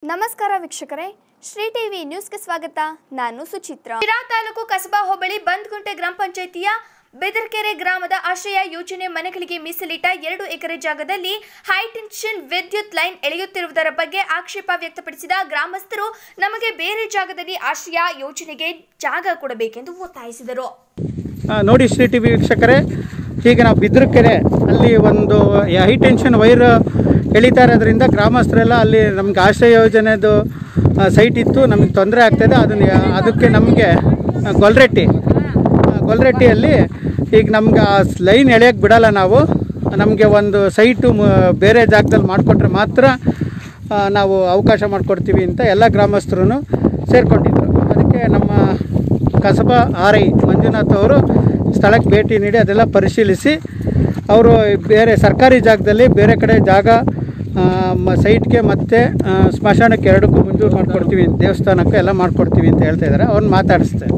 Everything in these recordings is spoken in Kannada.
ನಮಸ್ಕಾರ ವೀಕ್ಷಕರೇ ಶ್ರೀ ಟಿವಿ ನ್ಯೂಸ್ಗೆ ಸ್ವಾಗತ ನಾನು ಸುಚಿತ್ರ ಶಿರಾ ತಾಲೂಕು ಕಸಬಾ ಹೋಬಳಿ ಬಂದ್ಗುಂಟೆ ಗ್ರಾಮ ಪಂಚಾಯಿತಿಯ ಬೆದರ್ಕೆರೆ ಗ್ರಾಮದ ಆಶ್ರಯ ಯೋಜನೆ ಮನೆಗಳಿಗೆ ಮೀಸಲಿಟ್ಟ ಎರಡು ಎಕರೆ ಜಾಗದಲ್ಲಿ ಹೈಟೆನ್ಷನ್ ವಿದ್ಯುತ್ ಲೈನ್ ಎಳೆಯುತ್ತಿರುವುದರ ಬಗ್ಗೆ ಆಕ್ಷೇಪ ವ್ಯಕ್ತಪಡಿಸಿದ ಗ್ರಾಮಸ್ಥರು ನಮಗೆ ಬೇರೆ ಜಾಗದಲ್ಲಿ ಆಶ್ರಯ ಯೋಜನೆಗೆ ಜಾಗ ಕೊಡಬೇಕೆಂದು ಒತ್ತಾಯಿಸಿದರು ಆ, ನೋಡಿ ಶ್ರೀ ಟಿ ವಿ ವೀಕ್ಷಕರೇ ಈಗ ನಾವು ಬಿದ್ರಕೆರೆ ಅಲ್ಲಿ ಒಂದು ಹೈ ಟೆನ್ಷನ್ ವೈರ್ ಎಳಿತಾ ಇರೋದ್ರಿಂದ ಗ್ರಾಮಸ್ಥರೆಲ್ಲ ಅಲ್ಲಿ ನಮ್ಗೆ ಆಶ್ರಯ ಯೋಜನೆದು ಸೈಟ್ ಇತ್ತು ನಮಗೆ ತೊಂದರೆ ಆಗ್ತಾಯಿದೆ ಅದನ್ನ ಯಾ- ಅದಕ್ಕೆ ನಮಗೆ ಗೊಲ್ರೆಟ್ಟಿ ಆ, ಗೊಲ್ರೆಟ್ಟಿಯಲ್ಲಿ ಈಗ ನಮ್ಗೆ ಆ ಲೈನ್ ಎಳೆಯೋಕ್ಕೆ ಬಿಡಲ್ಲ ನಾವು ನಮಗೆ ಒಂದು ಸೈಟು ಮ- ಬೇರೆ ಜಾಗದಲ್ಲಿ ಮಾಡಿಕೊಟ್ರೆ ಮಾತ್ರ ಆ, ನಾವು ಅವಕಾಶ ಮಾಡಿಕೊಡ್ತೀವಿ ಅಂತ ಎಲ್ಲ ಗ್ರಾಮಸ್ಥರು ಸೇರಿಕೊಂಡಿದ್ರು ಅದಕ್ಕೆ ನಮ್ಮ ಕಸಬಾ ಆರ್ ಐ ಮಂಜುನಾಥ್ ಅವರು ಸ್ಥಳಕ್ಕೆ ಭೇಟಿ ನೀಡಿ ಅದೆಲ್ಲ ಪರಿಶೀಲಿಸಿ ಅವರು ಬೇರೆ ಸರ್ಕಾರಿ ಜಾಗದಲ್ಲಿ ಬೇರೆ ಕಡೆ ಜಾಗ ಆ, ಮ ಸೈಟ್ಗೆ ಮತ್ತು ಆ, ಸ್ಮಶಾನಕ್ಕೆ ಎರಡಕ್ಕೂ ಮಂಜೂರು ಮಾಡಿಕೊಡ್ತೀವಿ ದೇವಸ್ಥಾನಕ್ಕೆ ಎಲ್ಲ ಮಾಡಿಕೊಡ್ತೀವಿ ಅಂತ ಹೇಳ್ತಾ ಇದ್ದಾರೆ ಅವ್ರನ್ನ ಮಾತಾಡಿಸ್ತೇನೆ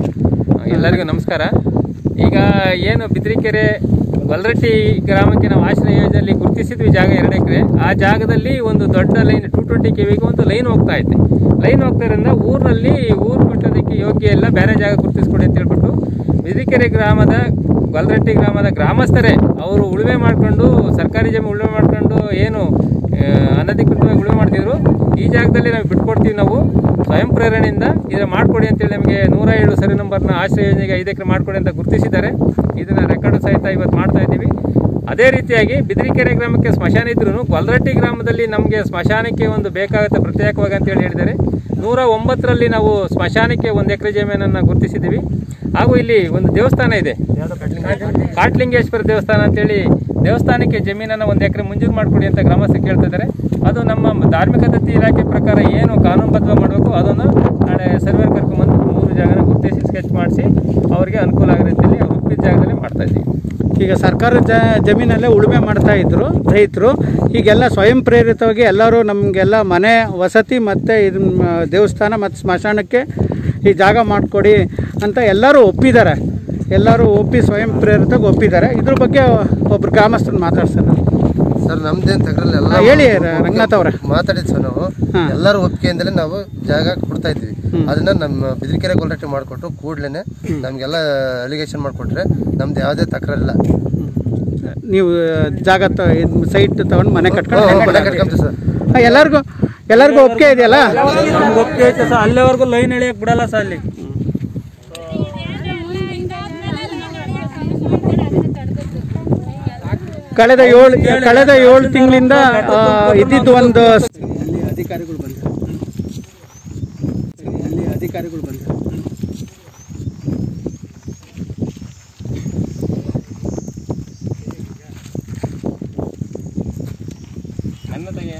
ಎಲ್ಲರಿಗೂ ನಮಸ್ಕಾರ ಈಗ ಏನು ಬಿದ್ರಿಕೆರೆ ಗೊಲ್ರಟ್ಟಿ ಗ್ರಾಮಕ್ಕೆ ನಾವು ಆಶ್ರಯ ಯೋಜನೆಯಲ್ಲಿ ಗುರುತಿಸಿದ್ವಿ ಜಾಗ ಎರಡು ಎಕರೆ ಆ ಜಾಗದಲ್ಲಿ ಒಂದು ದೊಡ್ಡ ಲೈನ್ ಟೂ ಟ್ವೆಂಟಿ ಕೆವಿಗೆ ಒಂದು ಲೈನ್ ಹೋಗ್ತಾ ಐತೆ ಲೈನ್ ಹೋಗ್ತಾ ಇರೋದ್ರಿಂದ ಊರಿನಲ್ಲಿ ಊರು ಕಟ್ಟೋದಕ್ಕೆ ಯೋಗ್ಯ ಇಲ್ಲ ಬೇರೆ ಜಾಗ ಗುರುತಿಸ್ಕೊಡಿ ಅಂತ ಹೇಳ್ಬಿಟ್ಟು ಬಿದ್ರಿಕೆರೆ ಗ್ರಾಮದ ಗೊಲ್ರಟ್ಟಿ ಗ್ರಾಮದ ಗ್ರಾಮಸ್ಥರೇ ಅವರು ಉಳುಮೆ ಮಾಡಿಕೊಂಡು ಸರ್ಕಾರಿ ಜಮೀನು ಉಳುಮೆ ಮಾಡ್ಕೊಂಡು ಏನು ಆ, ಅನಧಿಕೃತವಾಗಿ ಉಳುಮೆ ಮಾಡ್ತಿದ್ರು ಈ ಜಾಗದಲ್ಲಿ ನಾವು ಬಿಟ್ಕೊಡ್ತೀವಿ ನಾವು ಸ್ವಯಂ ಪ್ರೇರಣೆಯಿಂದ ಇದನ್ನ ಮಾಡಿಕೊಡಿ ಅಂತೇಳಿ ನಮಗೆ ನೂರ ಏಳು ಸರಿ ನಂಬರ್ನ ಆಶ್ರಯ ಯೋಜನೆಗೆ ಐದು ಎಕರೆ ಮಾಡಿಕೊಡಿ ಅಂತ ಗುರುತಿಸಿದ್ದಾರೆ ಇದನ್ನ ರೆಕಾರ್ಡ್ ಸಹಿತ ಇವತ್ತು ಮಾಡ್ತಾ ಇದ್ದೀವಿ ಅದೇ ರೀತಿಯಾಗಿ ಬಿದಿರಿಕೆರೆ ಗ್ರಾಮಕ್ಕೆ ಸ್ಮಶಾನ ಇದ್ರೂ ಗೊಲ್ರಟ್ಟಿ ಗ್ರಾಮದಲ್ಲಿ ನಮಗೆ ಸ್ಮಶಾನಕ್ಕೆ ಒಂದು ಬೇಕಾಗುತ್ತೆ ಪ್ರತ್ಯೇಕವಾಗಿ ಅಂತೇಳಿ ಹೇಳಿದ್ದಾರೆ ನೂರ ಒಂಬತ್ತರಲ್ಲಿ ನಾವು ಸ್ಮಶಾನಕ್ಕೆ ಒಂದು ಎಕರೆ ಜಮೀನನ್ನು ಗುರುತಿಸಿದ್ದೀವಿ ಹಾಗೂ ಇಲ್ಲಿ ಒಂದು ದೇವಸ್ಥಾನ ಇದೆ ಕಾಟ್ಲಿಂಗೇಶ್ವರ ದೇವಸ್ಥಾನ ಅಂತೇಳಿ ದೇವಸ್ಥಾನಕ್ಕೆ ಜಮೀನನ್ನು ಒಂದು ಎಕರೆ ಮಂಜೂರು ಮಾಡಿಕೊಡಿ ಅಂತ ಗ್ರಾಮಸ್ಥರು ಕೇಳ್ತಾ ಇದ್ದಾರೆ ಅದು ನಮ್ಮ ಧಾರ್ಮಿಕ ದತ್ತಿ ಇಲಾಖೆ ಪ್ರಕಾರ ಏನು ಕಾನೂನುಬದ್ಧ ಮಾಡಬೇಕು ಅದನ್ನು ನಾಳೆ ಸರ್ವೇರ್ ಕರ್ಕೊಂಬಂದು ಮೂರು ಜಾಗನ ಗುರುತಿಸಿ ಸ್ಕೆಚ್ ಮಾಡಿಸಿ ಅವರಿಗೆ ಅನುಕೂಲ ಆಗೋ ರೀತಿಯಲ್ಲಿ ಅವ್ರು ಒಪ್ಪಿದ ಜಾಗದಲ್ಲಿ ಮಾಡ್ತಾ ಇದ್ದೀವಿ ಈಗ ಸರ್ಕಾರ ಜ ಜಮೀನಲ್ಲೇ ಉಳುಮೆ ಮಾಡ್ತಾ ಇದ್ರು ರೈತರು ಈಗೆಲ್ಲ ಸ್ವಯಂ ಪ್ರೇರಿತವಾಗಿ ಎಲ್ಲರೂ ನಮಗೆಲ್ಲ ಮನೆ ವಸತಿ ಮತ್ತು ಇದು ದೇವಸ್ಥಾನ ಮತ್ತು ಸ್ಮಶಾನಕ್ಕೆ ಈ ಜಾಗ ಮಾಡಿಕೊಡಿ ಅಂತ ಎಲ್ಲರೂ ಒಪ್ಪಿದ್ದಾರೆ ಎಲ್ಲರೂ ಒಪ್ಪಿ ಸ್ವಯಂ ಪ್ರೇರಿತವಾಗಿ ಒಪ್ಪಿದ್ದಾರೆ ಇದ್ರ ಬಗ್ಗೆ ಒಬ್ರು ಗ್ರಾಮಸ್ಥರನ್ನ ಮಾತಾಡ್ತಾರೆ ಸರ್ ನಮ್ದೇನ್ ತಗರಲ್ಲ ಎಲ್ಲ ಹಾ, ಹೇಳಿ ರ- ರಂಗನಾಥ್ ಅವ್ರೆ. ಮಾತಾಡಿದ್ ಸರ್ ನಾವು ಹಾ. ಎಲ್ಲರೂ ಒಪ್ಪಿಗೆಯಿಂದಲೇ ನಾವು ಜಾಗ ಕೊಡ್ತಾ ಇದ್ವಿ ಅದನ್ನ ನಮ್ಮ ಬಿದಿರಿಕೆರೆ ಗೊಲ್ರಟ್ಟಿ ಮಾಡಿಕೊಟ್ಟು ಕೂಡ್ಲೇನೆ ನಮ್ಗೆಲ್ಲ ಅಲಿಗೇಷನ್ ಮಾಡಿಕೊಟ್ರೆ ನಮ್ದು ಯಾವುದೇ ತಕರಾರಿಲ್ಲ ನೀವು ಜಾಗ ತ ಸೈಟ್ ತಗೊಂಡು ಮನೆ ಹ್ಮ್, ಕಟ್ಕೊಂಡು ಮನೆ ಕಟ್ಕೊಂತೀವಿ ಸರ್ ಹಾ, ಎಲ್ಲರಿಗೂ ಎಲ್ಲರಿಗೂ ಒಪ್ಪಿಗೆ ಇದೆಯಲ್ಲ ನಮ್ಗೆ ಒಪ್ಪಿಗೆ ಐತೆ ಸರ್ ಅಲ್ಲಿವರೆಗೂ ಲೈನ್ ಎಳೆಯಕ್ಕೆ ಬಿಡಲ್ಲ ಸರ್ ಅಲ್ಲಿ ಕಳೆದ ಏಳು ಕಳೆದ ಏಳು ತಿಂಗಳಿಂದ ಇದ್ದಿದ್ದು ಒಂದು ಅಲ್ಲಿ ಅಧಿಕಾರಿಗಳು ಬಂದರು ಅಲ್ಲಿ ಅಧಿಕಾರಿಗಳು ಬಂದರು ನನ್ನದಾಗೆ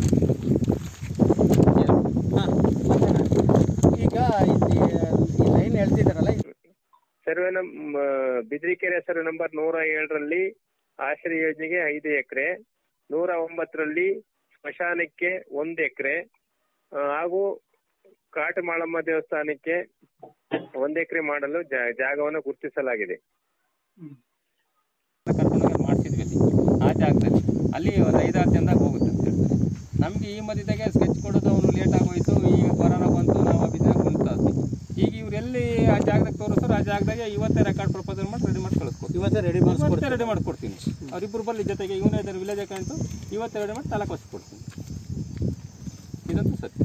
ಈಗ ಇಲ್ಲಿ ಈ ಲೈನ್ ಹೇಳ್ತಿದ್ದಾರಲ್ಲ ಸರ್ವೆ ನಂ ಬಿದ್ರಿಕೆರೆ ಸರ್ವೆ ನಂಬರ್ ನೂರ ಏಳರಲ್ಲಿ ಆಶ್ರಯ ಯೋಜನೆಗೆ ಐದು ಎಕರೆ ನೂರ ಒಂಬತ್ತರಲ್ಲಿ ಸ್ಮಶಾನಕ್ಕೆ ಒಂದು ಎಕರೆ ಹಾಗೂ ಕಾಟಮಾಳಮ್ಮ ದೇವಸ್ಥಾನಕ್ಕೆ ಒಂದು ಎಕರೆ ಮಾಡಲು ಜಾ- ಜಾಗವನ್ನು ಗುರುತಿಸಲಾಗಿದೆ ಕರ್ಕೊಂಡೋಗಿ ಮಾಡಿಸಿದ್ವಿ ಅಲ್ಲಿ ಆ ಜಾಗದಲ್ಲಿ ಅಲ್ಲಿ ಒಂದು ಐದಾರು ಜನದಾಗ ಹೋಗುತ್ತೆ ಅಂತ ಹೇಳ್ತಾರೆ ನಮಗೆ ಈ ಮಧ್ಯದಾಗೆ ಸ್ಕೆಚ್ ಕೊಡೋದು ಅವನು ಲೇಟ್ ಆಗೋಯ್ತು ಈಗ ಕೊರೋನಾ ಬಂತು ನಾವು ಅಭಿಜಾಗ ಕುಂತಾ ಈಗ ಇವ್ರು ಎಲ್ಲಿ ಆ ಜಾಗದಾಗ ತೋರಿಸ್ತಾರೆ ಆ ಜಾಗದಾಗೆ ಇವತ್ತೇ ರೆಕಾರ್ಡ್ ಪ್ರಪೋಸಲ್ ಮಾಡಿ ರೆಡಿ ಮಾಡಿ ಕಳಿಸ್ಕೊಡ್ತೀವಿ ಇವತ್ತೇ ರೆಡಿ ಇವತ್ತೇ ರೆಡಿ ಮಾಡಿಕೊಡ್ತೀನಿ ಅವರಿಬ್ಬರು ಬರಲಿ ಜೊತೆಗೆ ಇವನೇ ಇದ್ದಾರೆ ವಿಲೇಜ್ ಅಕೌಂಟು ಇವತ್ತೇ ರೆಡಿ ಮಾಡಿ ತಲಾ ಕೊಡ್ತೀನಿ ಇದಂತೂ ಸತ್ಯ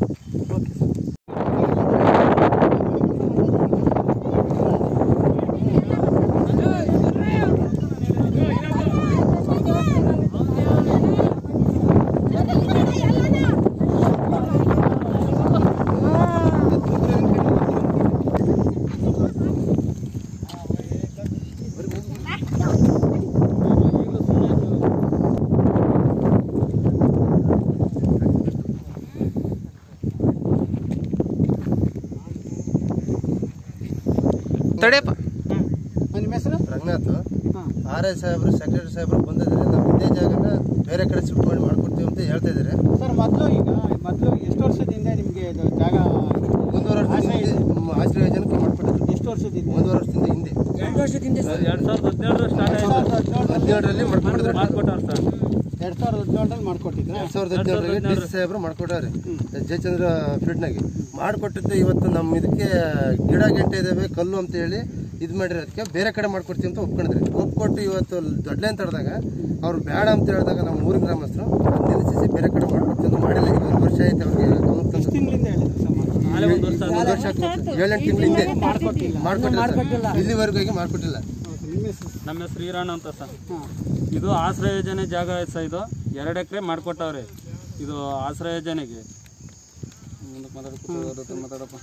ತಡೆಯಪ್ಪ ನಿಮ್ಮ ಹೆಸರು ರಂಗನಾಥ್ ಹಾಂ ಆರ್ ಐ ಸಾಹೇಬ್ರು ಸೆಕ್ರೆಟರಿ ಸಾಹೇಬ್ರು ಬಂದಿದ್ದಾರೆ ನಾವು ಇದೇ ಜಾಗನ ಬೇರೆ ಕಡೆ ಶಿಫ್ಟ್ ಮಾಡಿ ಮಾಡ್ಕೊಡ್ತೀವಿ ಅಂತ ಹೇಳ್ತಾ ಇದ್ದಾರೆ ಸರ್ ಮೊದಲು ಈಗ ಮೊದಲು ಎಷ್ಟು ವರ್ಷದಿಂದ ನಿಮಗೆ ಇದು ಜಾಗ ಒಂದೂವರೆ ವರ್ಷದಿಂದ ಹಿಂದೆ ನಮ್ಮ ಆಶ್ರಯ ಯೋಜನೆಗೆ ಮಾಡ್ಕೊಟ್ಟಿದ್ರು ಎಷ್ಟು ವರ್ಷದಿಂದ ಒಂದೂವರೆ ವರ್ಷದಿಂದ ಹಿಂದೆ ಎರಡು ಸಾವಿರದ ಹದಿನೇಳರ ಸ್ಟಾರ್ಟ್ ಆಯಿತು ಹದಿನೇಳರಲ್ಲಿ ಮಾಡ್ಕೊಟ್ಟಿದ್ರು ಮಾಡಿಕೊಟ್ಟವ್ರು ಸರ್ ಎರಡ್ ಸಾವಿರದ ಹದಿನೇಳರಲ್ಲಿ ಮಾಡ್ಕೊಟ್ಟಿದ್ರ ಎರಡ್ ಸಾವಿರದ ಹದಿನೇಳರಲ್ಲಿ ಡಿ ಸಿ ಸಾಹೇಬ್ರು ಮಾಡ್ಕೊಟ್ಟಾರೆ ಜಯಚಂದ್ರ ಫೀಲ್ಡ್ನಾಗೆ ಮಾಡಿಕೊಟ್ಟಿದ್ದು ಇವತ್ತು ನಮ್ಮ ಇದಕ್ಕೆ ಗಿಡ ಗೆಂಟೆ ಇದಾವೆ ಕಲ್ಲು ಅಂತ ಹೇಳಿ ಇದು ಮಾಡಿರೋದಕ್ಕೆ ಬೇರೆ ಕಡೆ ಮಾಡ್ಕೊಡ್ತೀವಿ ಅಂತ ಒಪ್ಕೊಂಡಿದ್ರಿ ಒಪ್ಕೊಟ್ಟು ಇವತ್ತು ದೊಡ್ಡ ಲೈನ್ ತಡೆದಾಗ ಅವ್ರು ಬೇಡ ಅಂತ ಹೇಳಿದಾಗ ನಮ್ಮ ಊರಿನ ಗ್ರಾಮಸ್ಥರು ನಿಲ್ಲಿಸಿ ಬೇರೆ ಕಡೆ ಮಾಡ್ಕೊಡ್ತೀವಿ ಅಂತ ಮಾಡಿಲ್ಲ ಈಗ ಒಂದು ವರ್ಷ ಆಯ್ತು ಅವ್ರಿಗೆ ಗಮನಕ್ಕೆ ತಂದು ತಿಂಗಳಿಂದ ಹೇಳಿದ್ರು ಸರ್ ಒಂದು ವರ್ಷ ಆಯ್ತು. ಏಳೆಂಟು ತಿಂಗಳ ಹಿಂದೆ ಮಾಡ್ಕೊಟ್ಟಿಲ್ಲ ಸರ್. ಇಲ್ಲಿವರೆಗೂ ಆಗಿ ಮಾಡ್ಕೊಟ್ಟಿಲ್ಲ ನಿಮ್ಮ ಹೆಸರು ನಮ್ಮ ಹೆಸರು ಈರಣ್ಣ ಅಂತ ಸರ್ ಇದು ಆಶ್ರಯ ಯೋಜನೆ ಜಾಗ ಐತೆ ಸರ್ ಇದು ಎರಡು ಎಕರೆ ಮಾಡಿಕೊಟ್ಟವ್ರೆ ಇದು ಆಶ್ರಯ ಯೋಜನೆಗೆ ಮುಂದಕ್ಕೆ ಮಾತಾಡ್ಕೊತ ಮಾತಾಡಪ್ಪ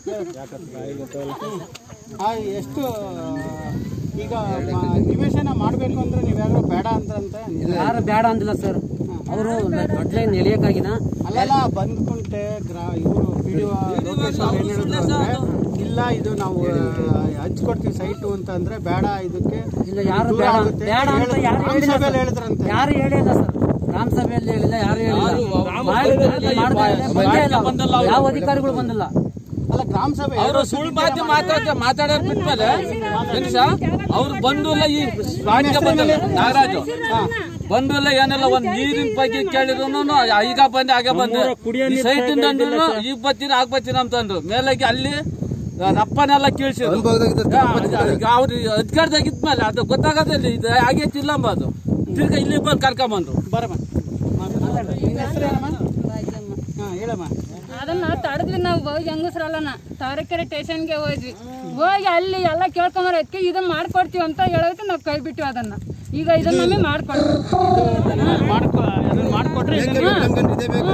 ಆ, ಎಷ್ಟು ಈಗ ಮ- ನಿವೇಶನ ಮಾಡಬೇಕು ಅಂದ್ರೆ ನೀವ್ಯಾರು ಬೇಡ ಅಂದ್ರಂತೆ ಯಾರು ಬೇಡ ಅಂದಿಲ್ಲ ಸರ್ ಅವರು ದೊಡ್ಡ ಲೈನ್ ಎಳಿಯಕ್ಕಾಗಿನ ಅಲ್ಲೆಲ್ಲ ಬಂದ್ಕೊಂಡೆ ಗ್ರಾ ಇವರು ಪಿ ಡಿ ಲೋಕೇಶ್ ಅವ್ರು ಏನ್ ಹೇಳಿದ್ರು ಅಂದ್ರೆ, ಇಲ್ಲ ಇದು ನಾವು ಆ, ಹಂಚ್ಕೊಡ್ತೀವಿ ಸೈಟು ಅಂತ ಅಂದ್ರೆ ಬೇಡ ಇದಕ್ಕೆ ಇಲ್ಲ ಯಾರು ದೂರ ಬೇಡ ಆಗುತ್ತೆ. ಬೇಡ ಅಂತ ಹೇಳಿ- ಯಾರು ಗ್ರಾಮ ಹೇಳಿಲ್ಲ ಸಭೆಯಲ್ಲಿ ಸರ್. ಹೇಳಿದ್ರಂತೆ ಯಾರು ಹೇಳಿಲ್ಲ ಸರ್ ಗ್ರಾಮ ಸಭೆಯಲ್ಲಿ ಹೇಳಿಲ್ಲ ಯಾರು ಹೇಳಿಲ್ಲ ಮಾಡಿದ್ರೆ ಮಾಡ್ತಾರೆ, ಬಂದೇ ಇಲ್ಲ. ಯಾವ ಅಧಿಕಾರಿಗಳು ಬಂದಿಲ್ಲ ಅಲ್ಲ ಗ್ರಾಮ ಸಭೆ ಅವರು ಸುಳ್ಳು ಮಾತು ಮಾತಾಡ ಮಾತಾಡೋದ್ ಬಿಟ್ಮೇಲೆ ಮನುಷ್ಯ ಅವ್ರು ಬಂದು ಇಲ್ಲ ಈ ಸ್ಪಾಟ್ಗೆ ಬಂದಿಲ್ಲ ನಾಗರಾಜು ಬಂದು ಇಲ್ಲ ಏನಿಲ್ಲ ಒಂದ್ ನೀರಿನ ಬಗ್ಗೆ ಕೇಳಿದ್ರು ಈಗ ಬಂದೆ ಆಗ ಬಂದೆ ಸೈಟ್ ಅಂದ್ರು ಈಗ ಬರ್ತೀನಿ ಆಗ ಬರ್ತೀನಿ ಅಂತಂದ್ರು ಮೇಲಾಗಿ ಅಲ್ಲಿ ರಪ್ಪನೆಲ್ಲ ಕೇಳಿಸಿದ್ರು ಅನುಭವದಾಗ ಈಗ ಅವ್ರು ಅಧಿಕಾರದಾಗ ಇದ್ಮೇಲೆ ಅದು ಗೊತ್ತಾಗೋದಿಲ್ಲ ಇದು ಆಗೈತಿಲ್ಲ ಅಂಬ ಅದು ತಿರ್ಗಾ ಇಲ್ಲಿ ಬಂದು ಕರ್ಕೊಂಬಂದ್ರು ಬರಮ್ಮ ಮಾತಾಡು. ನಿನ್ನ ಹೆಸರು ಏನಮ್ಮ ಹಾಂ ಹೇಳಮ್ಮ ಅದನ್ನ ತಡೆದ್ವಿ ನಾವು ಹೋಗಿ ಹೆಂಗಸ್ರಲ್ಲನ ತಾವರೆಕೆರೆ ಸ್ಟೇಷನ್ಗೆ ಹೋದ್ವಿ ಹೋಗಿ ಅಲ್ಲಿ ಎಲ್ಲ ಕೇಳ್ಕೊಂಬರ ಅದಕ್ಕೆ ಇದನ್ನ ಮಾಡ್ಕೊಡ್ತೀವಿ ಅಂತ ಹೇಳೋದಕ್ಕೆ ನಾವು ಕೈ ಬಿಟ್ಟಿವಿ ಅದನ್ನ ಈಗ ಇದನ್ನ ನಮಗೆ ಮಾಡ್ಕೊಡ್ತೀವಿ ಮಾಡ್ಕೊ ಅದನ್ನ ಮಾಡ್ಕೊಟ್ರೆ ಇದೇ ಬೇಕು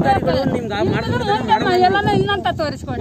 ಎಲ್ಲಾನು ಇನ್ನಂತ ತೋರಿಸ್ಕೊಡಿ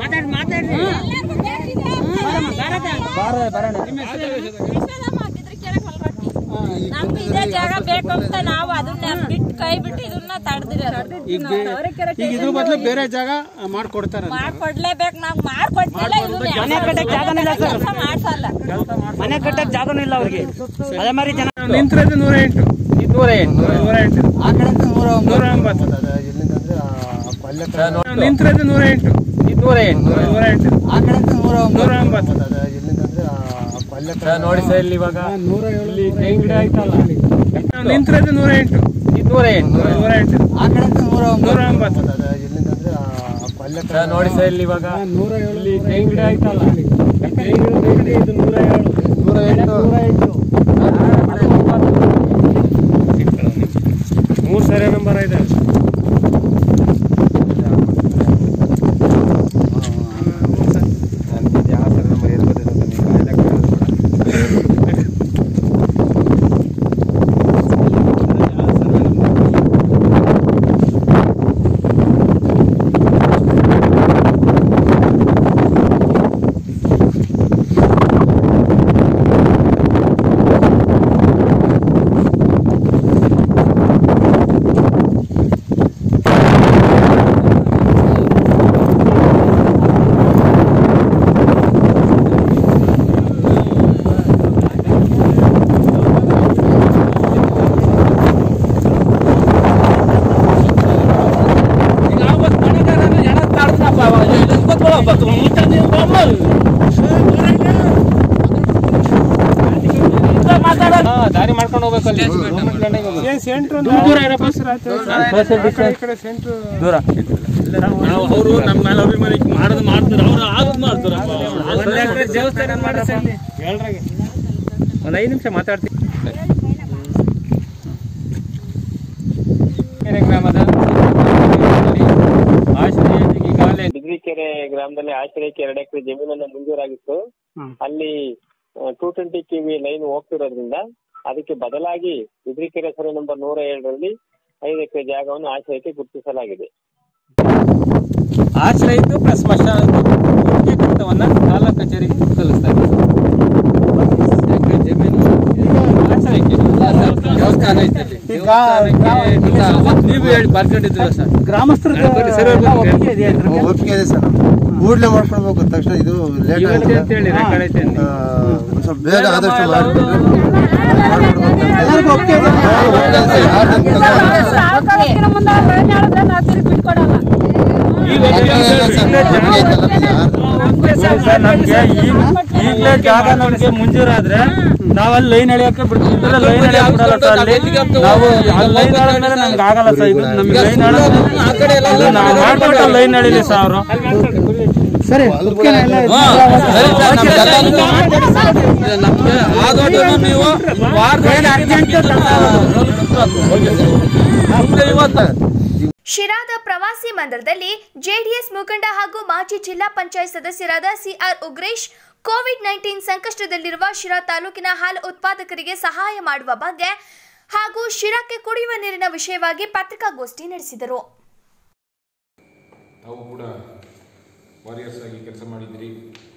ನಮ್ಗೆ ಇದೇ ಜಾಗ ಬೇಕು ಅಂತ ನಾವು ಅದನ್ನ ಬಿಟ್ಟು ಕೈ ಬಿಟ್ಟು ಇದನ್ನ ತಡೆದಿರೋದು ಈಗ ಈಗ ಇದ್ರ ಬದಲು ಬೇರೆ ಜಾಗ ಮಾಡ್ಕೊಡ್ತಾರೆ ಮಾಡ್ಕೊಡ್ಲೇಬೇಕು ನಾವು ಮಾಡ್ಕೊಟ್ಟಿಲ್ಲ ಇದನ್ನ ಕೆಲಸ ಮಾಡ್ಸಲ್ಲ ಮನೆ ಕಟ್ಟಕ್ ಜಾಗನೂ ಇಲ್ಲ ಅವ್ರಿಗೆ ಅದೇ ಮಾರಿ ಜನ ನಿಂತಿರೋದು ನೂರ ಎಂಟು ನೂರ ಎಂಟು ನೂರ ಎಂಟು ಆ ಕಡೆ ನೂರ ನೂರ ಒಂಬತ್ತು ಎಲ್ಲಿಂದ ಅಂದ್ರೆ ಆ ಪಲ್ಯ ನಿಂತಿರೋದು ನೂರ ಎಂಟು ನೂರ ಎಂಟು ನೂರ ಎಂಟು ಆ ಕಡೆ ನೂರ ನೂರ ಒಂಬತ್ತು ಎಲ್ಲಿಂದ ಅಂದ್ರೆ ಆ ಪಲ್ಯ ನೋಡಿ ಸರ್ ಇಲ್ಲಿ ಇವಾಗ ನೂರ ಏಳು ತೆಂಗಿನ ಗಿಡ ಆಯ್ತಲ್ಲ ನಿಂತಿರೋದು ನೂರ ಎಂಟು ನೂರ ಎಂಟು ನೂರ ಎಂಟು ಆ ಕಡೆ ನೂರ ನೂರ ಒಂಬತ್ತು ಎಲ್ಲಿಂದ ಅಂದ್ರೆ ಆ ಪಲ್ಯ ನೋಡಿ ಸರ್ ಇಲ್ಲಿ ಇವಾಗ ನೂರ ಏಳು ತೆಂಗಿನ ಗಿಡ ಆಯ್ತಲ್ಲ ಇದು ನೂರ ಏಳು ನೂರ ಎಂಟು ನೂರ ಎಂಟು ಮೂರು ಸರಿ ನಂಬರ್ ಇದೆ ಯಾವ ಸರ್ ನಂಬರ್ ಎಲ್ಲಿ ಬಂದಿದೆ ಅಂತ ನೀವು ಕಾಯ್ದೆ ದಾರಿ ಮಾಡ್ಕೊಂಡು ಹೋಗ್ಬೇಕು ಅಲ್ಲಿ ದೂರ ಅವರು ನಮ್ಮ ಮೇಲೆ ಅಭಿಮಾನಿ ಮಾಡೋದು ಮಾಡ್ತಾರೆ ಅವ್ರು ಆಗೋದು ಮಾಡ್ತಾರೆ ದೇವಸ್ಥಾನ ಮಾಡಿ ಒಂದು ಐದು ನಿಮಿಷ ಮಾತಾಡ್ತೀನಿ ಕೆರೆ ಗ್ರಾಮದ ಆಶ್ರಯ ಈಗಾಗಲೇ ಬಿದ್ರಿಕೆರೆ ಗ್ರಾಮದಲ್ಲಿ ಆಶ್ರಯಕ್ಕೆ ಎರಡು ಎಕರೆ ಜಮೀನನ್ನು ಮಂಜೂರಾಗಿತ್ತು ಅಲ್ಲಿ ಟೂ ಟ್ವೆಂಟಿ ಕೆವಿ ಲೈನ್ ಹೋಗ್ತಿರೋದ್ರಿಂದ ಅದಕ್ಕೆ ಬದಲಾಗಿ ಬಿದ್ರಿಕೆರೆ ಸರ್ವೆ ನಂಬರ್ ನೂರ ಏಳರಲ್ಲಿ ಐದು ಎಕರೆ ಜಾಗವನ್ನು ಆಶ್ರಯಕ್ಕೆ ಗುರುತಿಸಲಾಗಿದೆ ಆಶ್ರಯ ಇದ್ದು ಪ್ಲಸ್ ಸ್ಮಶಾನ ಒಟ್ಟಿಗೆ ಕಟ್ಟವನ್ನ ತಾಲೂಕು ಕಚೇರಿಗೆ ಸಲ್ಲಿಸ್ತಾರೆ ಯಾಕೆ ಜಮೀನು ಆಶ್ರಯಕ್ಕೆ ದೇವಸ್ಥಾನ ಐತೆ ಅಲ್ಲಿ. ದೇವಸ್ಥಾನಕ್ಕೆ ಇಲ್ಲ, ಅವತ್ತು ನೀವು ಹೇಳಿ ಬರ್ಕೊಂಡಿದ್ರಲ್ಲ ಸರ್ ಗ್ರಾಮಸ್ಥರ ಒಪ್ಪಿಗೆ ಇದೆ ಅದ್ರ ಬಗ್ಗೆ. ಒಪ್ಪಿಗೆ ಇದೆ ಸರ್ ಕೂಡಲೇ ಮಾಡ್ಕೊಳ್ಬೇಕು ತಕ್ಷಣ ಇದು ಲೇಟ್ ಇವತ್ತೇ ಆಗಿದೆ ಅಂತ ಹೇಳಿ ರೆಕಾರ್ಡ್ ಐತೆ ಅಂದೆ. ಆ, ಒಂದ್ ಸ್ವಲ್ಪ ಬೇಗ ಆದಷ್ಟು ಮಾಡ್ಕೊಡ್ಬೇಕು. ಎಲ್ಲರಿಗೂ ಒಪ್ಪಿಗೆ ಇದೆ. ಸಾವ್ಕಾರಕ್ಕಿಂತ ಮುಂದೆ ಅವ್ರು ಏನ್ ಹೇಳಿದ್ರೆ ನಾವು ತಿರುಗಿ ಬಿಟ್ಕೊಡಲ್ಲ ಸರ್ ನಮ್ಗೆ ಈಗಲೇ ಜಾಗ ನಮ್ಗೆ ಮುಂಜೂರಾದ್ರೆ ನಾವಲ್ಲಿ ಲೈನ್ ಎಳೆಯಕ್ಕೆ ಬಿಡ್ತೀವಿ ಲೈನ್ ಎಳೆಯಕ್ಕೆ ಬಿಡಲ್ಲ ಸರ್ ಅಲ್ಲಿ ನಾವು ಲೈನ್ ಎಳೆದ್ಮೇಲೆ ನಮ್ಗೆ ಆಗಲ್ಲ ಸರ್ ಇದು ನಮ್ಗೆ ಲೈನ್ ಎಳೆದ್ರೆ ನಾವು ಮಾಡ್ಕೊಟ್ಟು ಲೈನ್ ಎಳಿಲಿ ಸರ್ ಅವರು ಸರಿ ಮುಖ್ಯನ ಎಲ್ಲ ಇದು. ನಮ್ಗೆ ಆದಷ್ಟು ನೀವು ವಾರದಲ್ಲಿ ಇವತ್ತು ಶಿರಾದ ಪ್ರವಾಸಿ ಮಂದಿರದಲ್ಲಿ ಜೆಡಿಎಸ್ ಮುಖಂಡ ಹಾಗೂ ಮಾಜಿ ಜಿಲ್ಲಾ ಪಂಚಾಯತ್ ಸದಸ್ಯರಾದ ಸಿಆರ್ ಉಗ್ರೇಶ್ ಕೋವಿಡ್ ನೈನ್ಟೀನ್ ಸಂಕಷ್ಟದಲ್ಲಿರುವ ಶಿರಾ ತಾಲೂಕಿನ ಹಾಲು ಉತ್ಪಾದಕರಿಗೆ ಸಹಾಯ ಮಾಡುವ ಬಗ್ಗೆ ಹಾಗೂ ಶಿರಾಕ್ಕೆ ಕುಡಿಯುವ ನೀರಿನ ವಿಷಯವಾಗಿ ಪತ್ರಿಕಾಗೋಷ್ಠಿ ನಡೆಸಿದರು ತಾವು ಕೂಡ ವಾರಿಯರ್ಸ್ ಆಗಿ ಕೆಲಸ ಮಾಡಿದ್ದೀರಿ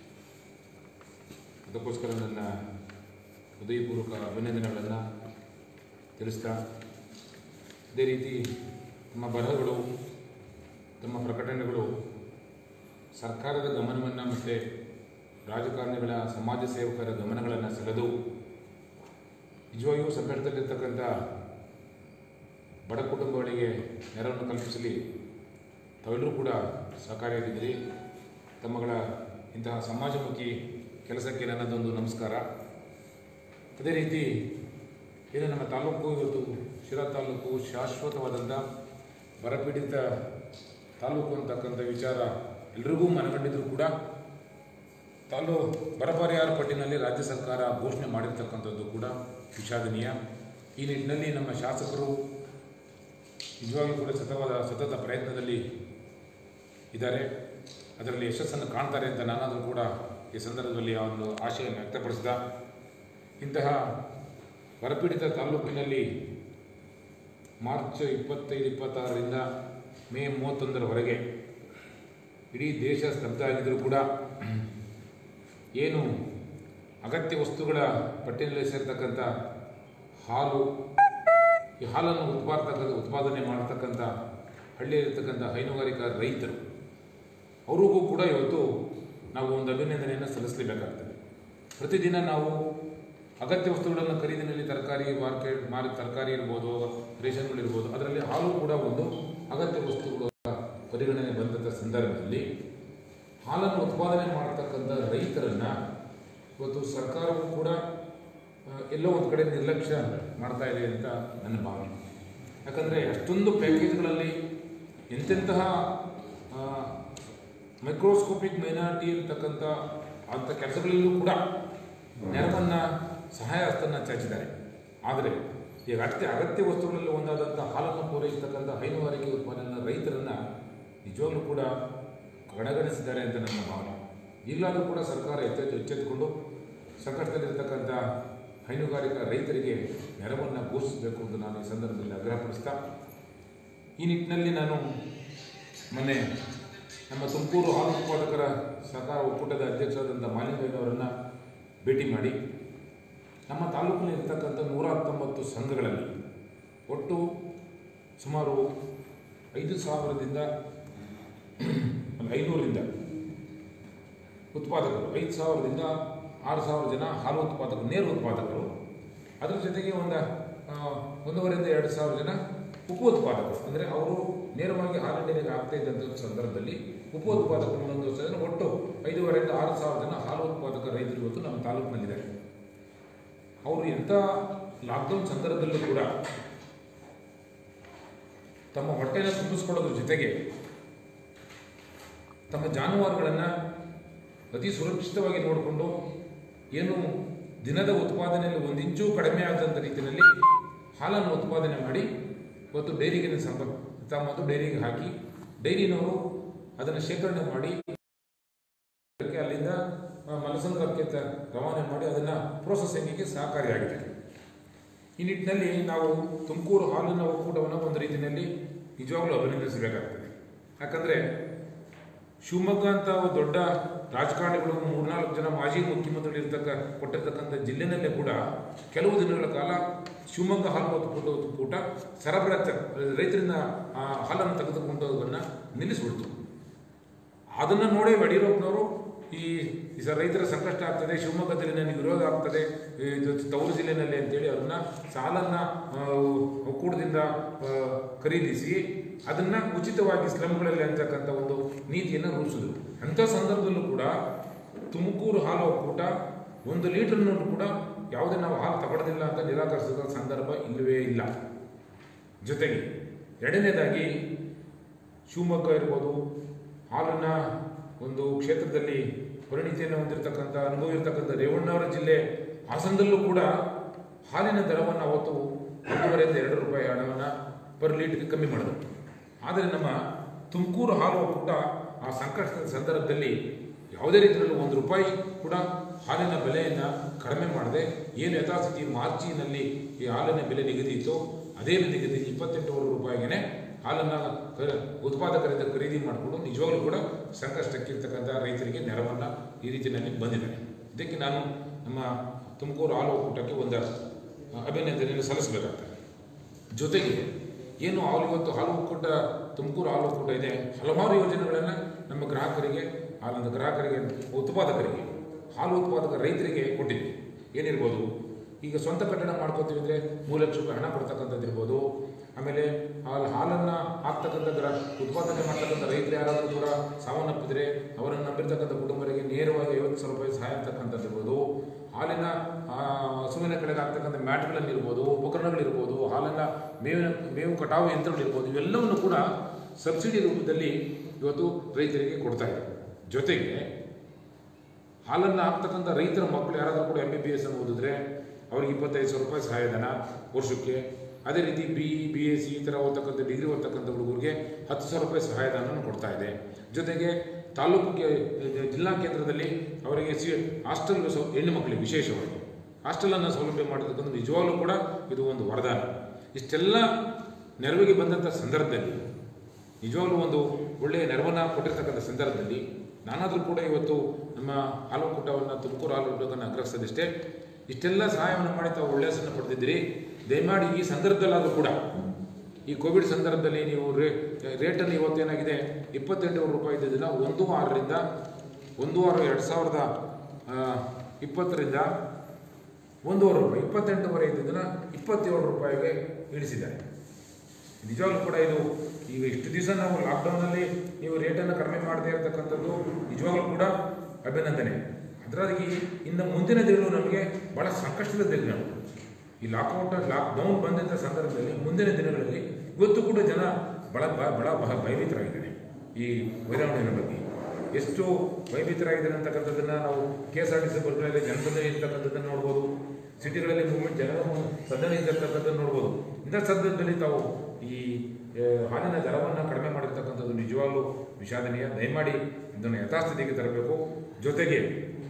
ಅದಕ್ಕೋಸ್ಕರ ನನ್ನ ಹೃದಯಪೂರ್ವಕ ಅಭಿನಂದನೆಗಳನ್ನು ತಿಳಿಸ್ತಾ ಅದೇ ರೀತಿ ತಮ್ಮ ಬರಹಗಳು ತಮ್ಮ ಪ್ರಕಟಣೆಗಳು ಸರ್ಕಾರದ ಗಮನವನ್ನು ಮತ್ತು ರಾಜಕಾರಣಿಗಳ ಸಮಾಜ ಸೇವಕರ ಗಮನಗಳನ್ನು ಸೆಳೆದು ನಿಜವಾಗಿಯೂ ಸಂಕಟದಲ್ಲಿರ್ತಕ್ಕಂಥ ಬಡ ಕುಟುಂಬಗಳಿಗೆ ನೆರವನ್ನು ಕಲ್ಪಿಸಲಿ ತಾವೆಲ್ಲರೂ ಕೂಡ ಸಹಕಾರಿಯಾಗಿದ್ದೀರಿ ತಮ್ಮಗಳ ಇಂತಹ ಸಮಾಜಮುಖಿ ಕೆಲಸಕ್ಕೆ ನನ್ನದೊಂದು ನಮಸ್ಕಾರ ಅದೇ ರೀತಿ ಏನು ನಮ್ಮ ತಾಲೂಕು ಇವತ್ತು ಶಿರಾ ತಾಲೂಕು ಶಾಶ್ವತವಾದಂಥ ಬರಪೀಡಿತ ತಾಲೂಕು ಅಂತಕ್ಕಂಥ ವಿಚಾರ ಎಲ್ರಿಗೂ ಮನಗಂಡಿದ್ರು ಕೂಡ ತಾಲೂ ಬರ ಪರಿಹಾರ ಪಟ್ಟಿನಲ್ಲಿ ರಾಜ್ಯ ಸರ್ಕಾರ ಘೋಷಣೆ ಮಾಡಿರ್ತಕ್ಕಂಥದ್ದು ಕೂಡ ವಿಷಾದನೀಯ ಈ ನಿಟ್ಟಿನಲ್ಲಿ ನಮ್ಮ ಶಾಸಕರು ನಿಜವಾಗ್ಲೂ ಕೂಡ ಸತವಾದ ಸತತ ಪ್ರಯತ್ನದಲ್ಲಿ ಇದ್ದಾರೆ ಅದರಲ್ಲಿ ಯಶಸ್ಸನ್ನು ಕಾಣ್ತಾರೆ ಅಂತ ನಾನಾದರೂ ಕೂಡ ಈ ಸಂದರ್ಭದಲ್ಲಿ ಆ ಒಂದು ಆಶೆಯನ್ನು ವ್ಯಕ್ತಪಡಿಸಿದ ಇಂತಹ ಬರಪೀಡಿತ ತಾಲೂಕಿನಲ್ಲಿ ಮಾರ್ಚ್ ಇಪ್ಪತ್ತೈದು ಇಪ್ಪತ್ತಾರರಿಂದ ಮೇ ಮೂವತ್ತೊಂದರವರೆಗೆ ಇಡೀ ದೇಶ ಸ್ತಬ್ಧ ಆಗಿದ್ದರೂ ಕೂಡ ಏನು ಅಗತ್ಯ ವಸ್ತುಗಳ ಪಟ್ಟಿಯಲ್ಲಿ ಸೇರ್ತಕ್ಕಂಥ ಹಾಲು ಈ ಹಾಲನ್ನು ಉತ್ಪಾದಕ ಉತ್ಪಾದನೆ ಮಾಡತಕ್ಕಂಥ ಹಳ್ಳಿಯಲ್ಲಿರ್ತಕ್ಕಂಥ ಹೈನುಗಾರಿಕಾ ರೈತರು ಅವ್ರಿಗೂ ಕೂಡ ಇವತ್ತು ನಾವು ಒಂದು ಅಭಿನಂದನೆಯನ್ನು ಸಲ್ಲಿಸಲೇಬೇಕಾಗ್ತದೆ ಪ್ರತಿದಿನ ನಾವು ಅಗತ್ಯ ವಸ್ತುಗಳನ್ನು ಖರೀದಿನಲ್ಲಿ ತರಕಾರಿ ಮಾರ್ಕೆಟ್ ಮಾರ್ ತರಕಾರಿ ಇರ್ಬೋದು ರೇಷನ್ಗಳಿರ್ಬೋದು ಅದರಲ್ಲಿ ಹಾಲು ಕೂಡ ಒಂದು ಅಗತ್ಯ ವಸ್ತುಗಳ ಪರಿಗಣನೆ ಬಂದಂಥ ಸಂದರ್ಭದಲ್ಲಿ ಹಾಲನ್ನು ಉತ್ಪಾದನೆ ಮಾಡತಕ್ಕಂಥ ರೈತರನ್ನು ಇವತ್ತು ಸರ್ಕಾರವು ಕೂಡ ಆ, ಎಲ್ಲೋ ಒಂದು ಕಡೆ ನಿರ್ಲಕ್ಷ್ಯ ಮಾಡ್ತಾ ಇದೆ ಅಂತ ನನ್ನ ಭಾವನೆ ಯಾಕಂದರೆ ಅಷ್ಟೊಂದು ಪ್ಯಾಕೇಜ್ಗಳಲ್ಲಿ ಎಂತೆಂತಹ ಮೈಕ್ರೋಸ್ಕೋಪಿಕ್ ಮೈನಾರಿಟಿ ಇರ್ತಕ್ಕಂಥ ಅಂಥ ಕೆಲಸಗಳಲ್ಲೂ ಕೂಡ ನೆರವನ್ನು ಸಹಾಯ ಹಸ್ತನ್ನು ಚಾಚಿದ್ದಾರೆ ಆದರೆ ಈಗ ಅಷ್ಟೇ ಅಗತ್ಯ ವಸ್ತುಗಳಲ್ಲಿ ಒಂದಾದಂಥ ಹಾಲನ್ನು ಪೂರೈಸತಕ್ಕಂಥ ಹೈನುಗಾರಿಕೆ ಉತ್ಪಾದನೆ ರೈತರನ್ನು ನಿಜವಾಗ್ಲೂ ಕೂಡ ಕಡೆಗಣಿಸಿದ್ದಾರೆ ಅಂತ ನನ್ನ ಭಾವನೆ ಈಗಲಾದರೂ ಕೂಡ ಸರ್ಕಾರ ಎಚ್ಚೆತ್ತು ಎಚ್ಚೆತ್ತುಕೊಂಡು ಸಂಕಷ್ಟದಲ್ಲಿರ್ತಕ್ಕಂಥ ಹೈನುಗಾರಿಕಾ ರೈತರಿಗೆ ನೆರವನ್ನು ಘೋಷಿಸಬೇಕು ಅಂತ ನಾನು ಈ ಸಂದರ್ಭದಲ್ಲಿ ಆಗ್ರಹಪಡಿಸ್ತಾ ಈ ನಿಟ್ಟಿನಲ್ಲಿ ನಾನು ಮೊನ್ನೆ ನಮ್ಮ ತುಮಕೂರು ಹಾಲು ಉತ್ಪಾದಕರ ಸಹಕಾರ ಒಕ್ಕೂಟದ ಅಧ್ಯಕ್ಷರಾದಂಥ ಮಾಲಿಂಗಯ್ಯನವರನ್ನು ಭೇಟಿ ಮಾಡಿ ನಮ್ಮ ತಾಲೂಕಿನಲ್ಲಿ ಇರ್ತಕ್ಕಂಥ ನೂರ ಹತ್ತೊಂಬತ್ತು ಸಂಘಗಳಲ್ಲಿ ಒಟ್ಟು ಸುಮಾರು ಐದು ಸಾವಿರದಿಂದ ಒಂದು ಐನೂರರಿಂದ ಉತ್ಪಾದಕರು ಐದು ಸಾವಿರದಿಂದ ಆರು ಸಾವಿರ ಜನ ಹಾಲು ಉತ್ಪಾದಕರು ನೇರ ಉತ್ಪಾದಕರು ಅದ್ರ ಜೊತೆಗೆ ಒಂದು ಆ, ಒಂದೂವರೆಯಿಂದ ಎರಡು ಸಾವಿರ ಜನ ಉಪ ಉತ್ಪಾದಕರು ಅಂದರೆ ಅವರು ನೇರವಾಗಿ ಹಾಲಿಂಡಿಗೆ ಆಗ್ತಾ ಇದ್ದಂಥ ಸಂದರ್ಭದಲ್ಲಿ ಉಪ ಉತ್ಪಾದಕರು ಒಂದೊಂದು ಜನ ಒಟ್ಟು ಐದೂವರೆಯಿಂದ ಆರು ಸಾವಿರ ಜನ ಹಾಲು ಉತ್ಪಾದಕ ರೈತರು ಇವತ್ತು ನಮ್ಮ ತಾಲೂಕಿನಲ್ಲಿದ್ದಾರೆ ಅವರು ಎಂಥ ಲಾಕ್ಡೌನ್ ಸಂದರ್ಭದಲ್ಲೂ ಕೂಡ ತಮ್ಮ ಹೊಟ್ಟೆನ ತುಂಬಿಸ್ಕೊಳ್ಳೋದ್ರ ಜೊತೆಗೆ ತಮ್ಮ ಜಾನುವಾರುಗಳನ್ನು ಅತಿ ಸುರಕ್ಷಿತವಾಗಿ ನೋಡಿಕೊಂಡು ಏನು ದಿನದ ಉತ್ಪಾದನೆಯಲ್ಲಿ ಒಂದು ಇಂಚು ಕಡಿಮೆ ಆದಂಥ ರೀತಿಯಲ್ಲಿ ಹಾಲನ್ನು ಉತ್ಪಾದನೆ ಮಾಡಿ ಇವತ್ತು ಡೈರಿಗೆ ಸಂಪರ್ಕ ತಮ್ಮದು ಡೈರಿಗೆ ಹಾಕಿ ಡೈರಿನವರು ಅದನ್ನು ಶೇಖರಣೆ ಮಾಡಿ ಅದಕ್ಕೆ ಅಲ್ಲಿಂದ ಆ, ಮಲಸಂದ್ರಕ್ಕೆ ತ- ರವಾನೆ ಮಾಡಿ ಅದನ್ನು ಪ್ರೋಸೆಸಿಂಗಿಗೆ ಸಹಕಾರಿಯಾಗಿದೆ ಈ ನಿಟ್ಟಿನಲ್ಲಿ ನಾವು ತುಮಕೂರು ಹಾಲಿನ ಒಕ್ಕೂಟವನ್ನು ಒಂದು ರೀತಿಯಲ್ಲಿ ನಿಜವಾಗ್ಲೂ ಅಭಿನಂದಿಸಬೇಕಾಗ್ತದೆ ಯಾಕಂದರೆ ಶಿವಮೊಗ್ಗ ಅಂತ ಒಂದು ದೊಡ್ಡ ರಾಜಕಾರಣಿಗಳು ಮೂರ್ನಾಲ್ಕು ಜನ ಮಾಜಿ ಮುಖ್ಯಮಂತ್ರಿಗಳು ಇರ್ತಕ್ಕ ಕೊಟ್ಟಿರ್ತಕ್ಕಂಥ ಜಿಲ್ಲೆನಲ್ಲೇ ಕೂಡ ಕೆಲವು ದಿನಗಳ ಕಾಲ ಶಿವಮೊಗ್ಗ ಹಾಲು ಒಕ್ಕೂಟ ಒಕ್ಕೂಟ ಸರಬರಾಜು ರೈತರಿಂದ ಆ ಹಾಲನ್ನು ತೆಗೆದುಕೊಂಡೋದನ್ನು ನಿಲ್ಲಿಸ್ಬಿಡ್ತು ಅದನ್ನು ನೋಡಿ ಯಡಿಯೂರಪ್ಪನವರು ಈ ಈ ಸ- ರೈತರ ಸಂಕಷ್ಟ ಆಗ್ತದೆ ಶಿವಮೊಗ್ಗದಲ್ಲಿ ನನಗೆ ವಿರೋಧ ಆಗ್ತದೆ ಇದು ತವರು ಜಿಲ್ಲೆನಲ್ಲಿ ಅಂತೇಳಿ ಅವ್ರನ್ನ ಸಾಲನ್ನ ಆ, ಒಕ್ಕೂಟದಿಂದ ಆ, ಖರೀದಿಸಿ ಅದನ್ನ ಉಚಿತವಾಗಿ ಸ್ಲಮ್ಗಳಲ್ಲಿ ಅಂತಕ್ಕಂಥ ಒಂದು ನೀತಿಯನ್ನು ರೂಪಿಸಿದ್ರು ಅಂಥ ಸಂದರ್ಭದಲ್ಲೂ ಕೂಡ ತುಮಕೂರು ಹಾಲು ಒಕ್ಕೂಟ ಒಂದು ಲೀಟರ್ನೂ ಕೂಡ ಯಾವುದೇ ನಾವು ಹಾಲು ತಗೊಳ್ಳೋದಿಲ್ಲ ಅಂತ ನಿರಾಕರಿಸಿದ ಸಂದರ್ಭ ಇಲ್ಲವೇ ಇಲ್ಲ ಜೊತೆಗೆ ಎರಡನೇದಾಗಿ ಶಿವಮೊಗ್ಗ ಇರ್ಬೋದು ಹಾಲನ್ನ ಒಂದು ಕ್ಷೇತ್ರದಲ್ಲಿ ಪರಿಣಿತಿಯನ್ನು ಹೊಂದಿರತಕ್ಕಂಥ ಅನುಭವ ಇರತಕ್ಕಂಥ ರೇವಣ್ಣವರ ಜಿಲ್ಲೆ ಹಾಸನದಲ್ಲೂ ಕೂಡ ಹಾಲಿನ ದರವನ್ನು ಅವತ್ತು ಒಂದೂವರೆಯಿಂದ ಎರಡು ರೂಪಾಯಿ ಹಣವನ್ನು ಪರ್ ಲೀಟರ್ಗೆ ಕಮ್ಮಿ ಮಾಡಿದ್ರು ಆದರೆ ನಮ್ಮ ತುಮಕೂರು ಹಾಲು ಒಕ್ಕೂಟ ಆ ಸಂಕಷ್ಟದ ಸಂದರ್ಭದಲ್ಲಿ ಯಾವುದೇ ರೀತಿಯಲ್ಲೂ ಒಂದು ರೂಪಾಯಿ ಕೂಡ ಹಾಲಿನ ಬೆಲೆಯನ್ನು ಕಡಿಮೆ ಮಾಡದೆ ಏನು ಯಥಾಸ್ಥಿತಿ ಮಾರ್ಚಿನಲ್ಲಿ ಈ ಹಾಲಿನ ಬೆಲೆ ನಿಗದಿ ಇತ್ತು ಅದೇ ನಿಗದಿ ಇಪ್ಪತ್ತೆಂಟೂವರೆ ರೂಪಾಯಿಗೆ ಹಾಲನ್ನು ಕ- ಉತ್ಪಾದಕರಿಂದ ಖರೀದಿ ಮಾಡಿಕೊಂಡು ನಿಜವಾಗ್ಲೂ ಕೂಡ ಸಂಕಷ್ಟಕ್ಕಿರ್ತಕ್ಕಂಥ ರೈತರಿಗೆ ನೆರವನ್ನು ಈ ರೀತಿಯಲ್ಲಿ ಬಂದಿದೆ ಇದಕ್ಕೆ ನಾನು ನಮ್ಮ ತುಮಕೂರು ಹಾಲು ಒಕ್ಕೂಟಕ್ಕೆ ಒಂದು ಅಭಿನಂದನೆಯನ್ನು ಸಲ್ಲಿಸಬೇಕಾಗ್ತದೆ ಜೊತೆಗೆ ಏನು ಹಾಲು ಇವತ್ತು ಹಾಲು ಒಕ್ಕೂಟ ತುಮಕೂರು ಹಾಲು ಒಕ್ಕೂಟ ಇದೆ ಹಲವಾರು ಯೋಜನೆಗಳನ್ನು ನಮ್ಮ ಗ್ರಾಹಕರಿಗೆ ಹಾಲಿನ ಗ್ರಾಹಕರಿಗೆ ಉತ್ಪಾದಕರಿಗೆ ಹಾಲು ಉತ್ಪಾದಕ ರೈತರಿಗೆ ಕೊಟ್ಟಿದ್ವಿ ಏನಿರ್ಬೋದು ಈಗ ಸ್ವಂತ ಕಟ್ಟಡ ಮಾಡ್ಕೋತೀವಿ ಅಂದರೆ ಮೂರು ಲಕ್ಷ ರೂಪಾಯಿ ಹಣ ಕೊಡ್ತಕ್ಕಂಥದ್ದು ಇರ್ಬೋದು ಆಮೇಲೆ ಹಾಲು ಹಾಲನ್ನು ಹಾಕ್ತಕ್ಕಂಥ ಗ್ರ ಉತ್ಪಾದನೆ ಮಾಡ್ತಕ್ಕಂಥ ರೈತರು ಯಾರಾದರೂ ಕೂಡ ಸಾವನ್ನಪ್ಪಿದ್ರೆ ಅವರನ್ನು ನಂಬಿರ್ತಕ್ಕಂಥ ಕುಟುಂಬರಿಗೆ ನೇರವಾಗಿ ಐವತ್ತು ಸಾವಿರ ರೂಪಾಯಿ ಸಹಾಯ ಅಂತಕ್ಕಂಥದ್ದು ಇರ್ಬೋದು ಹಾಲಿನ ಆ, ಹಸುವಿನ ಕಡೆಗೆ ಆಗ್ತಕ್ಕಂಥ ಮ್ಯಾಟ್ಗಳಲ್ಲಿರ್ಬೋದು ಉಪಕರಣಗಳಿರ್ಬೋದು ಹಾಲನ್ನ ಮೇವಿನ ಮೇವು ಕಟಾವು ಯಂತ್ರಗಳಿರ್ಬೋದು ಇವೆಲ್ಲವನ್ನು ಕೂಡ ಸಬ್ಸಿಡಿ ರೂಪದಲ್ಲಿ ಇವತ್ತು ರೈತರಿಗೆ ಕೊಡ್ತಾ ಇದೆ ಜೊತೆಗೆ ಹಾಲನ್ನು ಹಾಕ್ತಕ್ಕಂಥ ರೈತರ ಮಕ್ಕಳು ಯಾರಾದರೂ ಕೂಡ ಎಂ ಬಿ ಬಿ ಎಸ್ ಅನ್ನು ಓದಿದ್ರೆ ಅವ್ರಿಗೆ ಇಪ್ಪತ್ತೈದು ಸಾವಿರ ರೂಪಾಯಿ ಸಹಾಯಧನ ವರ್ಷಕ್ಕೆ ಅದೇ ರೀತಿ ಬಿ ಬಿ ಎಸ್ ಈ ಥರ ಓದ್ತಕ್ಕಂಥ ಡಿಗ್ರಿ ಓದ್ತಕ್ಕಂಥ ಹುಡುಗರಿಗೆ ಹತ್ತು ಸಾವಿರ ರೂಪಾಯಿ ಸಹಾಯಧನವನ್ನು ಕೊಡ್ತಾ ಇದೆ ಜೊತೆಗೆ ತಾಲೂಕಿಗೆ ಜಿಲ್ಲಾ ಕೇಂದ್ರದಲ್ಲಿ ಅವರಿಗೆ ಸಿ ಹಾಸ್ಟೆಲ್ ಸೌ ಹೆಣ್ಣು ಮಕ್ಕಳಿಗೆ ವಿಶೇಷವಾಗಿ ಹಾಸ್ಟೆಲನ್ನು ಸೌಲಭ್ಯ ಮಾಡಿರ್ತಕ್ಕಂಥ ನಿಜವಾಗ್ಲೂ ಕೂಡ ಇದು ಒಂದು ವರದಾನ ಇಷ್ಟೆಲ್ಲ ನೆರವಿಗೆ ಬಂದಂಥ ಸಂದರ್ಭದಲ್ಲಿ ನಿಜವಾಗ್ಲೂ ಒಂದು ಒಳ್ಳೆಯ ನೆರವನ್ನು ಕೊಟ್ಟಿರ್ತಕ್ಕಂಥ ಸಂದರ್ಭದಲ್ಲಿ ನಾನಾದರೂ ಕೂಡ ಇವತ್ತು ನಮ್ಮ ಹಾಲು ಕೂಟವನ್ನು ತುಮಕೂರು ಹಾಲು ಕೂಟವನ್ನು ಅಗ್ರಹಿಸೋದಿಷ್ಟೇ ಇಷ್ಟೆಲ್ಲ ಸಹಾಯವನ್ನು ಮಾಡಿ ತಾವು ಒಳ್ಳೆಯ ಹೆಸರನ್ನು ಪಡೆದಿದ್ದೀರಿ ದಯಮಾಡಿ ಈ ಸಂದರ್ಭದಲ್ಲಾದರೂ ಕೂಡ ಈ ಕೋವಿಡ್ ಸಂದರ್ಭದಲ್ಲಿ ನೀವು ರೇ ರೇಟನ್ನು ಇವತ್ತೇನಾಗಿದೆ ಇಪ್ಪತ್ತೆಂಟು ರೂಪಾಯಿ ಇದ್ದಿದ್ದನ್ನ ಒಂದು ಆರರಿಂದ ಒಂದು ಆರು ಎರಡು ಸಾವಿರದ ಆ, ಇಪ್ಪತ್ತರಿಂದ ಒಂದೂವರೆ ರೂಪಾಯಿ ಇಪ್ಪತ್ತೆಂಟುವರೆ ಇದ್ದಿದ್ದನ್ನ ಇಪ್ಪತ್ತೇಳು ರೂಪಾಯಿಗೆ ಇಳಿಸಿದ್ದಾರೆ ನಿಜವಾಗ್ಲೂ ಕೂಡ ಇದು ಈಗ ಇಷ್ಟು ದಿವಸ ನಾವು ಲಾಕ್ಡೌನಲ್ಲಿ ನೀವು ರೇಟನ್ನು ಕಡಿಮೆ ಮಾಡದೇ ಇರತಕ್ಕಂಥದ್ದು ನಿಜವಾಗ್ಲೂ ಕೂಡ ಅಭಿನಂದನೆ ಅದರಾಗಿ ಇನ್ನು ಮುಂದಿನ ದಿನಗಳು ನಮಗೆ ಬಹಳ ಸಂಕಷ್ಟದ ದಿನಗಳು ಈ ಲಾಕ್ಔಟ್ ಲಾಕ್ಡೌನ್ ಬಂದಂಥ ಸಂದರ್ಭದಲ್ಲಿ ಮುಂದಿನ ದಿನಗಳಲ್ಲಿ ಇವತ್ತು ಕೂಡ ಜನ ಬಹಳ ಬ- ಬಹಳ ಬಹಳ ಭಯಭೀತರಾಗಿದ್ದಾರೆ ಈ ವೈರಾಣುವಿನ ಬಗ್ಗೆ ಎಷ್ಟು ಭಯಭೀತರಾಗಿದ್ದಾರೆ ಅಂತಕ್ಕಂಥದ್ದನ್ನು ನಾವು K S R T C ಬಸ್ಗಳಲ್ಲಿ ಜನಸಂದಣಿ ಇರ್ತಕ್ಕಂಥದ್ದನ್ನು ನೋಡ್ಬೋದು ಸಿಟಿಗಳಲ್ಲಿ ಮೂವ್ಮೆಂಟ್ ಜನರ ಸಂದಣಿ ಇರ್ತಕ್ಕಂಥದ್ದನ್ನು ನೋಡ್ಬೋದು ಇಂಥ ಸಂದರ್ಭದಲ್ಲಿ ತಾವು ಈ ಆ, ಹಾಲಿನ ದರವನ್ನು ಕಡಿಮೆ ಮಾಡಿರ್ತಕ್ಕಂಥದ್ದು ನಿಜವಾಗ್ಲೂ ವಿಷಾದನೀಯ ದಯಮಾಡಿ ಇದನ್ನು ಯಥಾಸ್ಥಿತಿಗೆ ತರಬೇಕು ಜೊತೆಗೆ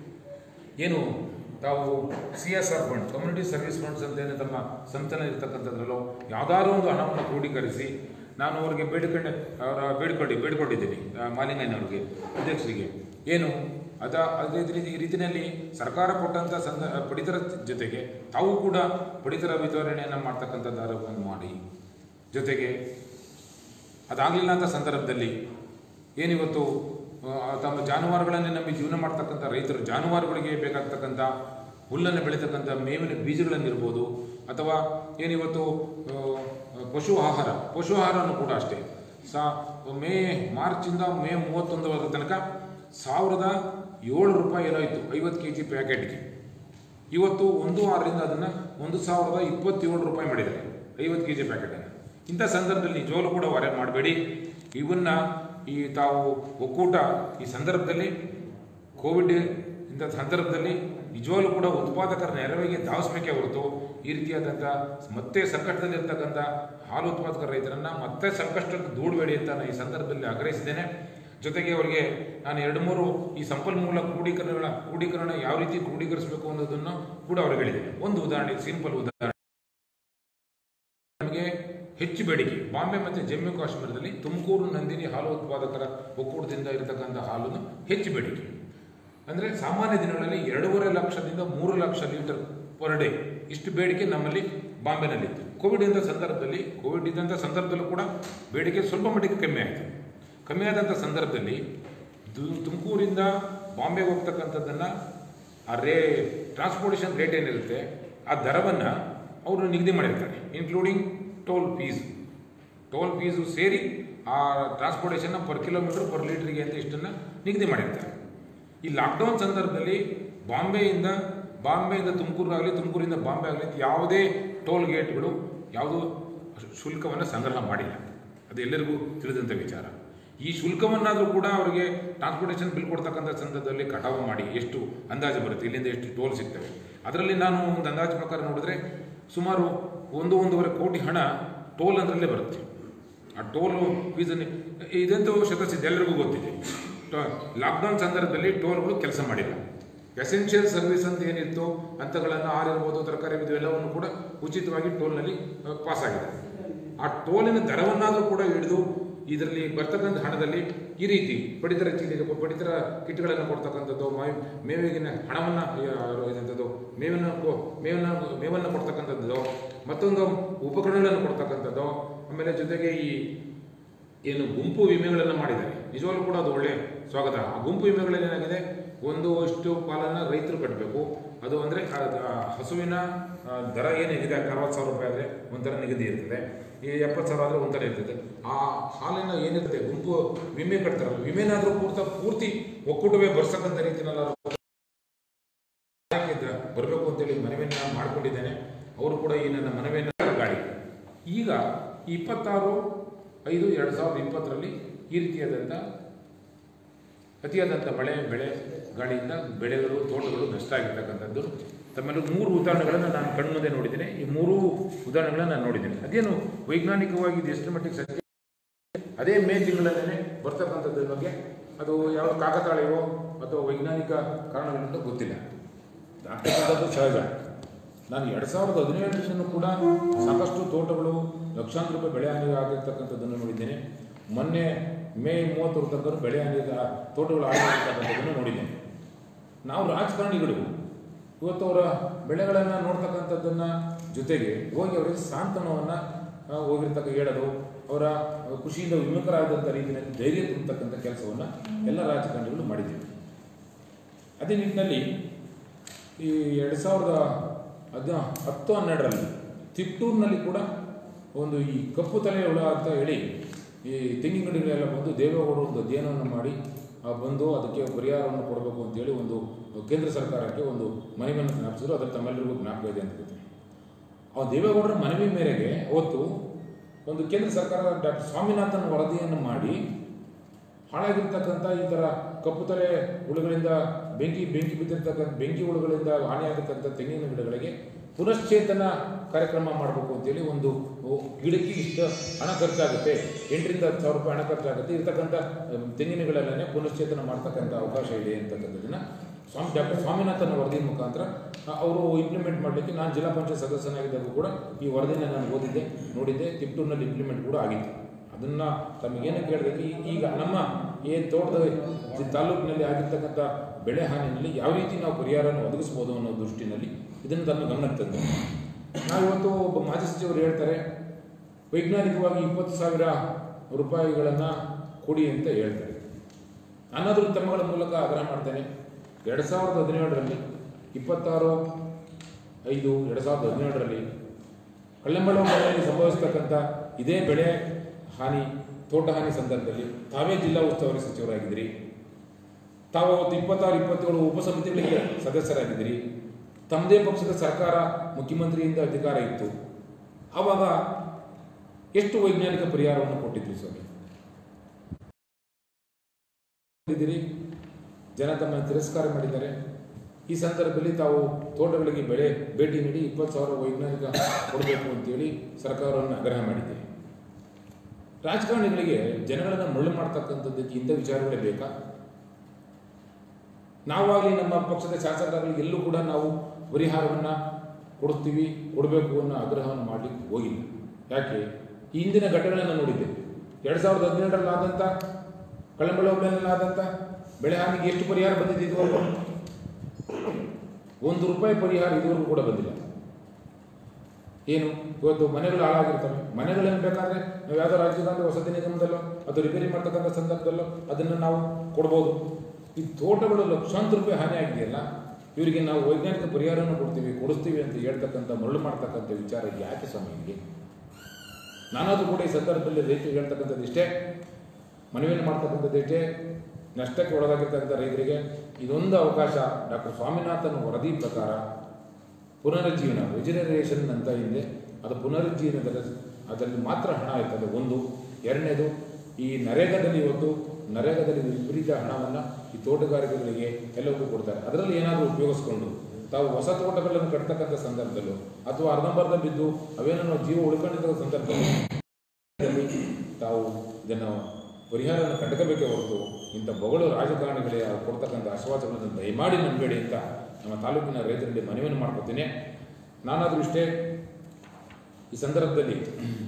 ಏನು ತಾವು C S R fund community service funds ಅಂತ ಏನು ತಮ್ಮ ಸಂಸ್ಥಾನ ಇರ್ತಕ್ಕಂಥದ್ರಲ್ಲೋ ಯಾವುದಾದ್ರೂ ಒಂದು ಹಣವನ್ನು ಕ್ರೋಢೀಕರಿಸಿ ನಾನು ಅವ್ರಿಗೆ ಬೇಡಿಕೊಂಡೆ ಅವರ ಬೇಡ್ಕೊಂಡು ಬೇಡ್ಕೊಂಡಿದ್ದೀನಿ ಆ, ಮಾಲಿಂಗಯ್ಯನವ್ರಿಗೆ ಅಧ್ಯಕ್ಷರಿಗೆ ಏನು ಅದ ಅದೇ ರೀತಿ ಈ ರೀತಿಯಲ್ಲಿ ಸರ್ಕಾರ ಕೊಟ್ಟಂಥ ಸಂದ ಪಡಿತರ ಜೊತೆಗೆ ತಾವು ಕೂಡ ಪಡಿತರ ವಿತರಣೆಯನ್ನು ಮಾಡ್ತಕ್ಕಂಥದ್ದು ಆರೋಪವನ್ನು ಮಾಡಿ ಜೊತೆಗೆ ಅದಾಗಲಿಲ್ಲ ಅಂತ ಸಂದರ್ಭದಲ್ಲಿ ಏನಿವತ್ತು ಆ, ತಮ್ಮ ಜಾನುವಾರುಗಳನ್ನೇ ನಂಬಿ ಜೀವನ ಮಾಡ್ತಕ್ಕಂಥ ರೈತರು ಜಾನುವಾರುಗಳಿಗೆ ಬೇಕಾಗ್ತಕ್ಕಂಥ ಹುಲ್ಲನ್ನು ಬೆಳೀತಕ್ಕಂಥ ಮೇವಿನ ಬೀಜಗಳನ್ನಿರ್ಬೋದು ಅಥವಾ ಏನಿವತ್ತು ಆ, ಪಶು ಆಹಾರ ಪಶು ಆಹಾರನೂ ಕೂಡ ಅಷ್ಟೇ ಸಾ ಮೇ ಮಾರ್ಚಿಂದ ಮೇ ಮೂವತ್ತೊಂದರ ತನಕ ಸಾವಿರದ ಏಳು ರೂಪಾಯಿ ಏನೋ ಇತ್ತು ಐವತ್ತು ಕೆ ಜಿ ಪ್ಯಾಕೆಟ್ಗೆ ಇವತ್ತು ಒಂದು ಆರರಿಂದ ಅದನ್ನು ಒಂದು ಸಾವಿರದ ಇಪ್ಪತ್ತೇಳು ರೂಪಾಯಿ ಮಾಡಿದ್ದಾರೆ ಐವತ್ತು ಕೆ ಜಿ ಪ್ಯಾಕೆಟನ್ನು ಇಂಥ ಸಂದರ್ಭದಲ್ಲಿ ನಿಜವಾಗ್ಲೂ ಕೂಡ ಹೊರೆ ಮಾಡಬೇಡಿ ಇವನ್ನ ಈ ತಾವು ಒಕ್ಕೂಟ ಈ ಸಂದರ್ಭದಲ್ಲಿ ಕೋವಿಡ್ ಇಂಥ ಸಂದರ್ಭದಲ್ಲಿ ನಿಜವಾಗ್ಲೂ ಕೂಡ ಉತ್ಪಾದಕರ ನೆರವಿಗೆ ಧಾವಿಸ್ಬೇಕೇ ಹೊರತು ಈ ರೀತಿಯಾದಂಥ ಮತ್ತೆ ಸಂಕಷ್ಟದಲ್ಲಿರ್ತಕ್ಕಂಥ ಹಾಲು ಉತ್ಪಾದಕ ರೈತರನ್ನ ಮತ್ತೆ ಸಂಕಷ್ಟಕ್ಕೆ ದೂಡಬೇಡಿ ಅಂತ ನಾನು ಈ ಸಂದರ್ಭದಲ್ಲಿ ಆಗ್ರಹಿಸಿದ್ದೇನೆ ಜೊತೆಗೆ ಅವರಿಗೆ ನಾನು ಎರಡು ಮೂರು ಈ ಸಂಪನ್ಮೂಲ ಕ್ರೋಢೀಕರಣ ಕ್ರೋಢೀಕರಣ ಯಾವ ರೀತಿ ಕ್ರೋಢೀಕರಿಸಬೇಕು ಅನ್ನೋದನ್ನು ಕೂಡ ಅವ್ರಿಗೆ ಹೇಳಿದ್ದೇನೆ ಒಂದು ಉದಾಹರಣೆ ಸಿಂಪಲ್ ಉದಾಹರಣೆ ನಮಗೆ ಹೆಚ್ಚು ಬೇಡಿಕೆ ಬಾಂಬೆ ಮತ್ತು ಜಮ್ಮು ಕಾಶ್ಮೀರದಲ್ಲಿ ತುಮಕೂರು ನಂದಿನಿ ಹಾಲು ಉತ್ಪಾದಕರ ಒಕ್ಕೂಟದಿಂದ ಇರತಕ್ಕಂಥ ಹಾಲನ್ನು ಹೆಚ್ಚು ಬೇಡಿಕೆ ಅಂದರೆ ಸಾಮಾನ್ಯ ದಿನಗಳಲ್ಲಿ ಎರಡೂವರೆ ಲಕ್ಷದಿಂದ ಮೂರು ಲಕ್ಷ ಲೀಟರ್ ಪರ್ ಡೇ ಇಷ್ಟು ಬೇಡಿಕೆ ನಮ್ಮಲ್ಲಿ ಬಾಂಬೆನಲ್ಲಿತ್ತು ಕೋವಿಡ್ ಇದ್ದ ಸಂದರ್ಭದಲ್ಲಿ ಕೋವಿಡ್ ಇದ್ದಂಥ ಸಂದರ್ಭದಲ್ಲೂ ಕೂಡ ಬೇಡಿಕೆ ಸ್ವಲ್ಪ ಮಟ್ಟಿಗೆ ಕಮ್ಮಿ ಆಯಿತು ಕಮ್ಮಿ ಆದಂಥ ಸಂದರ್ಭದಲ್ಲಿ ದು- ತುಮಕೂರಿಂದ ಬಾಂಬೆಗೆ ಹೋಗ್ತಕ್ಕಂಥದ್ದನ್ನು ಆ ರೇ ಟ್ರಾನ್ಸ್ಪೋರ್ಟೇಷನ್ ರೇಟ್ ಏನಿರುತ್ತೆ ಆ ದರವನ್ನು ಅವರು ನಿಗದಿ ಮಾಡಿರ್ತಾರೆ including toll fees toll fees ಸೇರಿ ಆ ಟ್ರಾನ್ಸ್ಪೋರ್ಟೇಷನ್ನ ಪರ್ ಕಿಲೋಮೀಟರ್ ಪರ್ ಲೀಟ್ರಿಗೆ ಅಂತ ಇಷ್ಟನ್ನು ನಿಗದಿ ಮಾಡಿರ್ತಾರೆ ಈ ಲಾಕ್ಡೌನ್ ಸಂದರ್ಭದಲ್ಲಿ ಬಾಂಬೆಯಿಂದ ಬಾಂಬೆಯಿಂದ ತುಮಕೂರಾಗಲಿ ತುಮಕೂರಿಂದ ಬಾಂಬೆ ಆಗಲಿ ಯಾವುದೇ ಟೋಲ್ ಗೇಟ್ಗಳು ಯಾವುದೂ ಶುಲ್ಕವನ್ನು ಸಂಗ್ರಹ ಮಾಡಿಲ್ಲ ಅದು ಎಲ್ಲರಿಗೂ ತಿಳಿದಂಥ ವಿಚಾರ ಈ ಶುಲ್ಕವನ್ನಾದರೂ ಕೂಡ ಅವರಿಗೆ ಟ್ರಾನ್ಸ್ಪೋರ್ಟೇಷನ್ ಬಿಲ್ ಕೊಡ್ತಕ್ಕಂಥ ಸಂದರ್ಭದಲ್ಲಿ ಕಟಾವು ಮಾಡಿ ಎಷ್ಟು ಅಂದಾಜು ಬರುತ್ತೆ ಇಲ್ಲಿಂದ ಎಷ್ಟು ಟೋಲ್ ಸಿಗ್ತವೆ ಅದರಲ್ಲಿ ನಾನು ಒಂದು ಅಂದಾಜು ಪ್ರಕಾರ ನೋಡಿದ್ರೆ ಸುಮಾರು ಒಂದು ಒಂದೂವರೆ ಕೋಟಿ ಹಣ ಟೋಲ್ ಅದರಲ್ಲೇ ಬರುತ್ತೆ ಆ ಟೋಲು ಫೀಸನ್ನು ಇದಂತೂ ಶತಸಿದ್ಧ ಎಲ್ಲರಿಗೂ ಗೊತ್ತಿದೆ ಲಾಕ್ಡೌನ್ ಸಂದರ್ಭದಲ್ಲಿ ಟೋಲ್ಗಳು ಕೆಲಸ ಮಾಡಿಲ್ಲ ಎಸೆನ್ಷಿಯಲ್ ಸರ್ವಿಸ್ ಅಂತ ಏನಿತ್ತು ಹಂತಗಳನ್ನು ಹಾಲಿರ್ಬೋದು ತರಕಾರಿ ಇದು ಎಲ್ಲವನ್ನು ಕೂಡ ಉಚಿತವಾಗಿ ಟೋಲ್ನಲ್ಲಿ ಪಾಸ್ ಆಗಿದೆ ಆ ಟೋಲಿನ ದರವನ್ನಾದರೂ ಕೂಡ ಹಿಡಿದು ಇದರಲ್ಲಿ ಬರ್ತಕ್ಕಂಥ ಹಣದಲ್ಲಿ ಈ ರೀತಿ ಪಡಿತರ ಚೀಲಿಗೆ ಪಡಿತರ ಕಿಟ್ಗಳನ್ನು ಕೊಡ್ತಕ್ಕಂಥದ್ದು ಮೇ- ಮೇವಿಗಿನ ಹಣವನ್ನು ಇದಂಥದ್ದು ಮೇವನ್ನು ಕೊ- ಮೇವನ್ನು ಮೇವನ್ನು ಕೊಡ್ತಕ್ಕಂಥದ್ದು ಮತ್ತೊಂದು ಉಪಕರಣಗಳನ್ನು ಕೊಡ್ತಕ್ಕಂಥದ್ದು ಆಮೇಲೆ ಜೊತೆಗೆ ಈ ಏನು ಗುಂಪು ವಿಮೆಗಳನ್ನು ಮಾಡಿದ್ದಾರೆ ನಿಜವಾಗ್ಲೂ ಕೂಡ ಅದು ಒಳ್ಳೆ ಸ್ವಾಗತ ಆ ಗುಂಪು ವಿಮೆಗಳಲ್ಲಿ ಏನಾಗಿದೆ ಒಂದು ಅಷ್ಟು ಪಾಲನ್ನು ರೈತರು ಕಟ್ಟಬೇಕು ಅದು ಅಂದರೆ ಹಸುವಿನ ಆ, ದರ ಏನಿದೆ ಅರವತ್ತು ಸಾವಿರ ರೂಪಾಯಿ ಆದರೆ ಒಂಥರ ನಿಗದಿ ಇರ್ತದೆ ಈ ಎಪ್ಪತ್ತು ಸಾವಿರ ಆದರೆ ಒಂಥರ ಇರ್ತದೆ ಆ ಹಾಲಿನ ಏನಿರುತ್ತೆ ಗುಂಪು ವಿಮೆ ಕಟ್ತಾರಲ್ಲ ವಿಮೆನಾದರೂ ಪೂರ್ತ ಪೂರ್ತಿ ಒಕ್ಕೂಟವೇ ಬರ್ಸಕ್ಕಂಥ ರೀತಿನೆಲ್ಲ ಬರಬೇಕು ಅಂತೇಳಿ ಮನವಿಯನ್ನು ನಾನು ಮಾಡಿಕೊಂಡಿದ್ದೇನೆ ಅವರು ಕೂಡ ಈ ನನ್ನ ಮನವಿಯನ್ನು ಗಾಳಿ ಈಗ ಇಪ್ಪತ್ತಾರು ಐದು ಎರಡು ಸಾವಿರದ ಇಪ್ಪತ್ತರಲ್ಲಿ ಈ ರೀತಿಯಾದಂಥ ಅತಿಯಾದಂಥ ಮಳೆ ಬೆಳೆ ಗಾಳಿಯಿಂದ ಬೆಳೆಗಳು ತೋಟಗಳು ನಷ್ಟ ಆಗಿರ್ತಕ್ಕಂಥದ್ದು ತಮ್ಮಲ್ಲಿ ಮೂರು ಉದಾಹರಣೆಗಳನ್ನು ನಾನು ಕಣ್ಮುಂದೆ ನೋಡಿದ್ದೇನೆ ಈ ಮೂರು ಉದಾಹರಣೆಗಳನ್ನು ನಾನು ನೋಡಿದ್ದೇನೆ ಅದೇನು ವೈಜ್ಞಾನಿಕವಾಗಿ ಇದು ಎಷ್ಟು ಮಟ್ಟಿಗೆ ಸತ್ಯ ಅದೇ ಮೇ ತಿಂಗಳಲ್ಲೇ ಬರ್ತಕ್ಕಂಥದ್ರ ಬಗ್ಗೆ ಅದು ಯಾವ ಕಾಕತಾಳೀವೋ ಅಥವಾ ವೈಜ್ಞಾನಿಕ ಕಾರಣಗಳಿಂದ ಗೊತ್ತಿಲ್ಲ ಆಗ್ತಕ್ಕಂಥದ್ದು ಸಹಜ ನಾನು ಎರಡು ಸಾವಿರದ ಹದಿನೇಳರಲ್ಲೂ ಕೂಡ ಸಾಕಷ್ಟು ತೋಟಗಳು ಲಕ್ಷಾಂತರ ರೂಪಾಯಿ ಬೆಳೆ ಹಾನಿ ಆಗಿರ್ತಕ್ಕಂಥದ್ದನ್ನು ನೋಡಿದ್ದೇನೆ ಮೊನ್ನೆ ಮೇ ಮೂವತ್ತರ ತನಕ ಬೆಳೆ ಹಾನಿ ತೋಟಗಳು ಆಗಿರ್ತಕ್ಕಂಥದ್ದನ್ನು ನೋಡಿದ್ದೇನೆ ನಾವು ರಾಜಕಾರಣಿಗಳು ಇವತ್ತು ಅವರ ಬೆಳೆಗಳನ್ನು ನೋಡ್ತಕ್ಕಂಥದ್ದನ್ನ ಜೊತೆಗೆ ಹೋಗಿ ಅವರಿಗೆ ಸಾಂತ್ವನವನ್ನು ಹೋಗಿರ್ತಕ್ಕ ಹೇಳೋದು ಅವರ ಖುಷಿಯಿಂದ ವಿಮುಖರಾದಂಥ ರೀತಿಯಲ್ಲಿ ಧೈರ್ಯ ತುಂಬತಕ್ಕಂಥ ಕೆಲಸವನ್ನು ಎಲ್ಲ ರಾಜಕಾರಣಿಗಳು ಮಾಡಿದ್ದೀವಿ ಅದೇ ನಿಟ್ಟಿನಲ್ಲಿ ಈ ಎರಡು ಸಾವಿರದ ಹದ ಹತ್ತು ಹನ್ನೆರಡರಲ್ಲಿ ತಿಪ್ಟೂರಿನಲ್ಲಿ ಕೂಡ ಒಂದು ಈ ಕಪ್ಪು ತಲೆ ಹುಳ ಅಂತ ಹೇಳಿ ಈ ತೆಂಗಿನ ಗಡಿಗಳೆಲ್ಲ ಬಂದು ದೇವೇಗೌಡರು ಒಂದು ಅಧ್ಯಯನವನ್ನು ಮಾಡಿ ಆ ಬಂದು ಅದಕ್ಕೆ ಪರಿಹಾರವನ್ನು ಕೊಡಬೇಕು ಅಂತೇಳಿ ಒಂದು ಕೇಂದ್ರ ಸರ್ಕಾರಕ್ಕೆ ಒಂದು ಮನವಿಯನ್ನು ಜ್ಞಾಪಿಸಿದ್ರು ಅದರ ತಮ್ಮೆಲ್ಲರಿಗೂ ಜ್ಞಾಪಕ ಇದೆ ಅಂತ ಗೊತ್ತಿದೆ ಆ ದೇವೇಗೌಡರ ಮನವಿ ಮೇರೆಗೆ ಅವತ್ತು ಒಂದು ಕೇಂದ್ರ ಸರ್ಕಾರ ಡಾಕ್ಟರ್ ಸ್ವಾಮಿನಾಥನ್ ವರದಿಯನ್ನು ಮಾಡಿ ಹಾಳಾಗಿರ್ತಕ್ಕಂಥ ಈ ಥರ ಕಪ್ಪು ತಲೆ ಹುಳುಗಳಿಂದ ಬೆಂಕಿ ಬೆಂಕಿ ಬಿದ್ದಿರ್ತಕ್ಕಂಥ ಬೆಂಕಿ ಹುಳುಗಳಿಂದ ಹಾನಿಯಾಗತಕ್ಕಂಥ ತೆಂಗಿನ ಗಿಡಗಳಿಗೆ ಪುನಶ್ಚೇತನ ಕಾರ್ಯಕ್ರಮ ಮಾಡಬೇಕು ಅಂತೇಳಿ ಒಂದು ಓ, ಗಿಡಕ್ಕೆ ಇಷ್ಟು ಹಣ ಖರ್ಚಾಗುತ್ತೆ ಎಂಟರಿಂದ ಹತ್ತು ಸಾವಿರ ರೂಪಾಯಿ ಹಣ ಖರ್ಚಾಗುತ್ತೆ ಇರ್ತಕ್ಕಂಥ ಅಮ್, ತೆಂಗಿನಗಳಲ್ಲೇ ಪುನಶ್ಚೇತನ ಮಾಡ್ತಕ್ಕಂಥ ಅವಕಾಶ ಇದೆ ಅಂತಕ್ಕಂಥದ್ದನ್ನ ಸ್ವಾಮಿ ಡಾಕ್ಟರ್ ಸ್ವಾಮಿನಾಥನ್ ವರದಿ ಮುಖಾಂತರ ಆ, ಅವರು ಇಂಪ್ಲಿಮೆಂಟ್ ಮಾಡಲಿಕ್ಕೆ ನಾನು ಜಿಲ್ಲಾ ಪಂಚಾಯತ್ ಸದಸ್ಯನಾಗಿದ್ದಾಗ ಕೂಡ ಈ ವರದಿನ ನಾನು ಓದಿದ್ದೆ ನೋಡಿದ್ದೆ ತಿಪ್ಟೂರಿನಲ್ಲಿ ಇಂಪ್ಲಿಮೆಂಟ್ ಕೂಡ ಆಗಿತ್ತು ಅದನ್ನ ತಮಗೇನಕ್ಕೆ ಹೇಳಿದ್ರೆ ಈ- ಈಗ ನಮ್ಮ ಏನು ತೋಟದ ಈ ತಾಲೂಕಿನಲ್ಲಿ ಆಗಿರ್ತಕ್ಕಂಥ ಬೆಳೆ ಹಾನಿನಲ್ಲಿ ಯಾವ ರೀತಿ ನಾವು ಪರಿಹಾರವನ್ನು ಒದಗಿಸ್ಬೋದು ಅನ್ನೋ ದೃಷ್ಟಿನಲ್ಲಿ ಇದನ್ನು ತನ್ನ ಗಮನಕ್ಕೆ ತಂದೆ ನಾವಿವತ್ತು ಒಬ್ಬ ಮಾಜಿ ಸಚಿವರು ಹೇಳ್ತಾರೆ ವೈಜ್ಞಾನಿಕವಾಗಿ ಇಪ್ಪತ್ತು ಸಾವಿರ ರೂಪಾಯಿಗಳನ್ನು ಕೊಡಿ ಅಂತ ಹೇಳ್ತಾರೆ ನಾನಾದರೂ ತಮ್ಮಗಳ ಮೂಲಕ ಆಗ್ರಹ ಮಾಡ್ತೇನೆ ಎರಡು ಸಾವಿರದ ಹದಿನೇಳರಲ್ಲಿ ಇಪ್ಪತ್ತಾರು ಐದು ಎರಡು ಸಾವಿರದ ಹದಿನೇಳರಲ್ಲಿ ಕಳ್ಳಂಬಳ ಮಳೆಯಲ್ಲಿ ಸಂಭವಿಸ್ತಕ್ಕಂಥ ಇದೇ ಬೆಳೆ ಹಾನಿ ತೋಟ ಹಾನಿ ಸಂದರ್ಭದಲ್ಲಿ ತಾವೇ ಜಿಲ್ಲಾ ಉಸ್ತುವಾರಿ ಸಚಿವರಾಗಿದ್ದೀರಿ ತಾವು ಅವತ್ತು ಇಪ್ಪತ್ತಾರು ಇಪ್ಪತ್ತೇಳು ಉಪಸಮಿತಿಗಳಿಗೆ ಸದಸ್ಯರಾಗಿದ್ದೀರಿ ತಮ್ಮದೇ ಪಕ್ಷದ ಸರ್ಕಾರ ಮುಖ್ಯಮಂತ್ರಿಯಿಂದ ಅಧಿಕಾರ ಇತ್ತು ಆವಾಗ ಎಷ್ಟು ವೈಜ್ಞಾನಿಕ ಪರಿಹಾರವನ್ನು ಕೊಟ್ಟಿದ್ರಿ ಸ್ವಾಮಿ ಇದ್ದೀರಿ ಜನ ತಮ್ಮನ್ನು ತಿರಸ್ಕಾರ ಮಾಡಿದ್ದಾರೆ ಈ ಸಂದರ್ಭದಲ್ಲಿ ತಾವು ತೋಟಗಳಿಗೆ ಬೆಳೆ ಭೇಟಿ ನೀಡಿ ಇಪ್ಪತ್ತು ಸಾವಿರ ವೈಜ್ಞಾನಿಕ ಕೊಡಬೇಕು ಅಂತೇಳಿ ಸರ್ಕಾರವನ್ನು ಆಗ್ರಹ ಮಾಡಿದೆ ರಾಜಕಾರಣಿಗಳಿಗೆ ಜನಗಳನ್ನು ಮಳ್ಳು ಮಾಡ್ತಕ್ಕಂಥದ್ದಕ್ಕೆ ಇಂಥ ವಿಚಾರಗಳೇ ಬೇಕಾ ನಾವಾಗಲಿ ನಮ್ಮ ಪಕ್ಷದ ಶಾಸಕರಾಗಲಿ ಎಲ್ಲೂ ಕೂಡ ನಾವು ಪರಿಹಾರವನ್ನು ಕೊಡ್ತೀವಿ ಕೊಡಬೇಕು ಅನ್ನೋ ಆಗ್ರಹವನ್ನು ಮಾಡಲಿಕ್ಕೆ ಹೋಗಿಲ್ಲ ಯಾಕೆ ಈ ಹಿಂದಿನ ಘಟನೆಗಳನ್ನು ನೋಡಿದ್ದೆ ಎರಡು ಸಾವಿರದ ಹದಿನೇಳರಲ್ಲಿ ಆದಂಥ ಕಳಂಬಳ ಆದಂಥ ಬೆಳೆ ಹಾನಿಗೆ ಎಷ್ಟು ಪರಿಹಾರ ಬಂದಿದೆ ಇದುವರೆಗೂ ಒಂದು ರೂಪಾಯಿ ಪರಿಹಾರ ಇದುವರೆಗೂ ಕೂಡ ಬಂದಿಲ್ಲ ಏನು ಇವತ್ತು ಮನೆಗಳು ಹಾಳಾಗಿರ್ತವೆ ಮನೆಗಳನ್ನು ಬೇಕಾದ್ರೆ ನಾವು ಯಾವುದೋ ರಾಜ್ಯದಲ್ಲಿ ವಸತಿ ನಿಗಮದಲ್ಲೋ ಅದು ರಿಪೇರಿ ಮಾಡ್ತಕ್ಕಂಥ ಸಂದರ್ಭದಲ್ಲೋ ಅದನ್ನು ನಾವು ಕೊಡ್ಬೋದು ಈ ತೋಟಗಳು ಲಕ್ಷಾಂತರ ರೂಪಾಯಿ ಹಾನಿ ಆಗಿದೆಯಲ್ಲ ಇವರಿಗೆ ನಾವು ವೈಜ್ಞಾನಿಕ ಪರಿಹಾರವನ್ನು ಕೊಡ್ತೀವಿ ಕೊಡಿಸ್ತೀವಿ ಅಂತ ಹೇಳ್ತಕ್ಕಂಥ ಮರಳು ಮಾಡ್ತಕ್ಕಂಥ ವಿಚಾರ ಯಾಕೆ ಸ್ವಾಮಿ ಹೀಗೆ ನಾನಾದರೂ ಕೂಡ ಈ ಸಂದರ್ಭದಲ್ಲಿ ರೈತರಿಗೆ ಹೇಳ್ತಕ್ಕಂಥದ್ದು ಇಷ್ಟೇ ಮನವಿಯನ್ನು ಮಾಡ್ತಕ್ಕಂಥದ್ದು ಇಷ್ಟೇ ನಷ್ಟಕ್ಕೆ ಒಳಗಾಗಿರ್ತಕ್ಕಂಥ ರೈತರಿಗೆ ಇದೊಂದು ಅವಕಾಶ ಡಾಕ್ಟರ್ ಸ್ವಾಮಿನಾಥನ್ ವರದಿ ಪ್ರಕಾರ ಪುನರುಜ್ಜೀವನ ರಿಜಿನರೇಷನ್ ಅಂತ ಹಿಂದೆ ಅದು ಪುನರುಜ್ಜೀವನದಲ್ಲಿ ಅದರಲ್ಲಿ ಮಾತ್ರ ಹಣ ಇರ್ತದೆ ಒಂದು ಎರಡನೇದು ಈ ನರೇಗಾದಲ್ಲಿ ಇವತ್ತು ನರೇಗಾದಲ್ಲಿ ವಿಪರೀತ ಹಣವನ್ನು ಈ ತೋಟಗಾರಿಕೆಗಳಿಗೆ ಎಲ್ಲವಕ್ಕೂ ಕೊಡ್ತಾರೆ ಅದರಲ್ಲಿ ಏನಾದರೂ ಉಪಯೋಗಿಸ್ಕೊಂಡು ತಾವು ಹೊಸ ತೋಟಗಳನ್ನು ಕಟ್ತಕ್ಕಂಥ ಸಂದರ್ಭದಲ್ಲೂ ಅಥವಾ ಅರ್ಧಂಬರ್ಧ ಬಿದ್ದು ಅವೇನೋ ಜೀವ ಉಳ್ಕೊಂಡಿದ್ದ ಸಂದರ್ಭದಲ್ಲಿ ತಾವು ಇದನ್ನು ಪರಿಹಾರವನ್ನು ಕಂಡುಕಬೇಕೇ ಹೊರತು ಇಂಥ ಬೊಗಳು ರಾಜಕಾರಣಿಗಳಿಗೆ ಕೊಡ್ತಕ್ಕಂಥ ಆಶ್ವಾಸಗಳನ್ನು ದಯಮಾಡಿ ನಂಬೇಡಿ ಅಂತ ನಮ್ಮ ತಾಲೂಕಿನ ರೈತರಲ್ಲಿ ಮನವಿಯನ್ನು ಮಾಡ್ಕೊತೀನಿ ನಾನಾದರೂ ಇಷ್ಟೇ ಈ ಸಂದರ್ಭದಲ್ಲಿ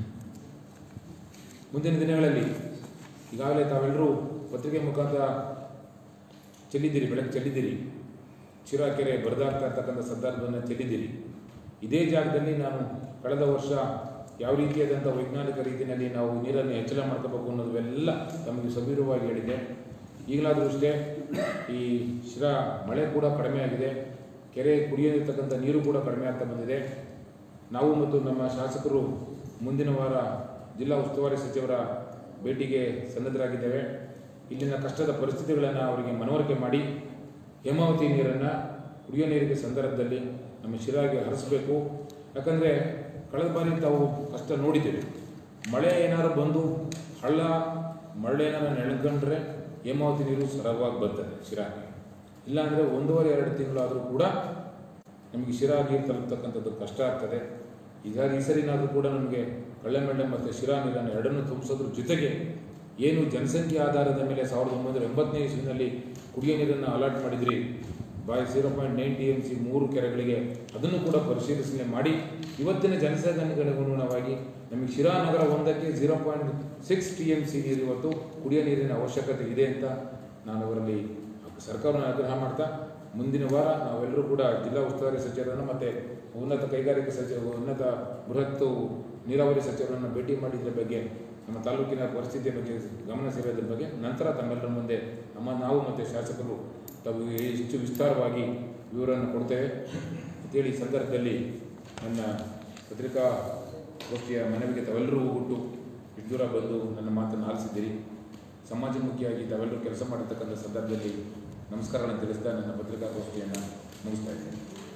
ಮುಂದಿನ ದಿನಗಳಲ್ಲಿ ಈಗಾಗಲೇ ತಾವೆಲ್ಲರೂ ಪತ್ರಿಕೆ ಮುಖಾಂತರ ಚೆಲ್ಲಿದ್ದೀರಿ ಬೆಳಗ್ಗೆ ಚೆಲ್ಲಿದ್ದೀರಿ ಚಿರಾಕೆರೆ ಬರದಾಗ್ತಾ ಇರ್ತಕ್ಕಂಥ ಸಂದರ್ಭವನ್ನು ಚೆಲ್ಲಿದ್ದೀರಿ ಇದೇ ಜಾಗದಲ್ಲಿ ನಾನು ಕಳೆದ ವರ್ಷ ಯಾವ ರೀತಿಯಾದಂಥ ವೈಜ್ಞಾನಿಕ ರೀತಿಯಲ್ಲಿ ನಾವು ನೀರನ್ನು ಹೆಚ್ಚಳ ಮಾಡ್ಕೋಬೇಕು ಅನ್ನೋದೆಲ್ಲ ತಮಗೆ ಸಬೀರವಾಗಿ ಹೇಳಿದ್ದೆ ಈಗಲಾದರೂ ಅಷ್ಟೇ ಈ ಶಿರಾ ಮಳೆ ಕೂಡ ಕಡಿಮೆ ಆಗಿದೆ ಕೆರೆ ಕುಡಿಯಲಿರ್ತಕ್ಕಂಥ ನೀರು ಕೂಡ ಕಡಿಮೆ ಆಗ್ತಾ ಬಂದಿದೆ ನಾವು ಮತ್ತು ನಮ್ಮ ಶಾಸಕರು ಮುಂದಿನ ವಾರ ಜಿಲ್ಲಾ ಉಸ್ತುವಾರಿ ಸಚಿವರ ಭೇಟಿಗೆ ಸನ್ನದ್ಧರಾಗಿದ್ದೇವೆ ಇಲ್ಲಿನ ಕಷ್ಟದ ಪರಿಸ್ಥಿತಿಗಳನ್ನು ಅವರಿಗೆ ಮನವರಿಕೆ ಮಾಡಿ ಹೇಮಾವತಿ ನೀರನ್ನು ಕುಡಿಯೋ ನೀರಿಗೆ ಸಂದರ್ಭದಲ್ಲಿ ನಮ್ಮ ಶಿರಾಗೆ ಹರಿಸಬೇಕು ಯಾಕಂದರೆ ಕಳೆದ ಬಾರಿ ತಾವು ಕಷ್ಟ ನೋಡಿದ್ದೇವೆ ಮಳೆ ಏನಾದ್ರು ಬಂದು ಹಳ್ಳ ಮಳೆ ಏನಾರು ನೆಳ್ಕೊಂಡ್ರೆ ಹೇಮಾವತಿ ನೀರು ಸರಳವಾಗಿ ಬರ್ತದೆ ಶಿರಾಗೆ ಇಲ್ಲಾಂದರೆ ಒಂದೂವರೆ ಎರಡು ತಿಂಗಳಾದರೂ ಕೂಡ ನಮಗೆ ಶಿರಾ ನೀರು ತಲುಪ್ತಕ್ಕಂಥದ್ದು ಕಷ್ಟ ಆಗ್ತದೆ ಹೀಗಾಗಿ ಈ ಸರಿನಾದರೂ ಕೂಡ ನಮಗೆ ಕಳ್ಳೆಮೆಳ್ಳೆ ಮತ್ತು ಶಿರಾ ನೀರನ್ನು ಎರಡನ್ನೂ ತುಂಬಿಸೋದ್ರ ಜೊತೆಗೆ ಏನು ಜನಸಂಖ್ಯೆ ಆಧಾರದ ಮೇಲೆ ಸಾವಿರದ ಒಂಬೈನೂರ ಎಂಬತ್ತನೇ ಇಸ್ವಿನಲ್ಲಿ ಕುಡಿಯೋ ನೀರನ್ನು ಅಲಾಟ್ ಮಾಡಿದ್ರಿ ಬಾಯ್ zero point nine T M C ಮೂರು ಕೆರೆಗಳಿಗೆ ಅದನ್ನು ಕೂಡ ಪರಿಶೀಲಿಸಣೆ ಮಾಡಿ ಇವತ್ತಿನ ಜನಸಂಖ್ಯೆಗೆ ಅನುಗುಣವಾಗಿ ನಮಗೆ ಶಿರಾ ನಗರ ಒಂದಕ್ಕೆ zero point six T M C ನೀರು ಇವತ್ತು ಕುಡಿಯೋ ನೀರಿನ ಅವಶ್ಯಕತೆ ಇದೆ ಅಂತ ನಾನು ಅವರಲ್ಲಿ ಸರ್ಕಾರವನ್ನು ಆಗ್ರಹ ಮಾಡ್ತಾ ಮುಂದಿನ ವಾರ ನಾವೆಲ್ಲರೂ ಕೂಡ ಜಿಲ್ಲಾ ಉಸ್ತುವಾರಿ ಸಚಿವರನ್ನು ಮತ್ತು ಉನ್ನತ ಕೈಗಾರಿಕಾ ಸಚಿವ ಉನ್ನತ ಬೃಹತ್ ನೀರಾವರಿ ಸಚಿವರನ್ನು ಭೇಟಿ ಮಾಡಿದ್ರ ಬಗ್ಗೆ ನಮ್ಮ ತಾಲೂಕಿನ ಪರಿಸ್ಥಿತಿಯ ಬಗ್ಗೆ ಗಮನ ಸೆಳೆಯೋದ್ರ ಬಗ್ಗೆ ನಂತರ ತಮ್ಮೆಲ್ಲರ ಮುಂದೆ ನಮ್ಮ ನಾವು ಮತ್ತು ಶಾಸಕರು ತಾವು ಹೆಚ್ಚು ವಿಸ್ತಾರವಾಗಿ ವಿವರವನ್ನು ಕೊಡ್ತೇವೆ ಅಂತೇಳಿ ಈ ಸಂದರ್ಭದಲ್ಲಿ ನನ್ನ ಪತ್ರಿಕಾ ಗೋಷ್ಠಿಯ ಮನವಿಗೆ ತಾವೆಲ್ಲರೂ ಹುಟ್ಟು ದೂರ ಬಂದು ನನ್ನ ಮಾತನ್ನು ಆಲಿಸಿದ್ದೀರಿ ಸಮಾಜಮುಖಿಯಾಗಿ ತಾವೆಲ್ಲರೂ ಕೆಲಸ ಮಾಡಿರ್ತಕ್ಕಂಥ ಸಂದರ್ಭದಲ್ಲಿ ನಮಸ್ಕಾರಗಳನ್ನು ತಿಳಿಸ್ತಾ ನನ್ನ ಪತ್ರಿಕಾಗೋಷ್ಠಿಯನ್ನು ಮುಗಿಸ್ತಾ ಇದ್ದೇನೆ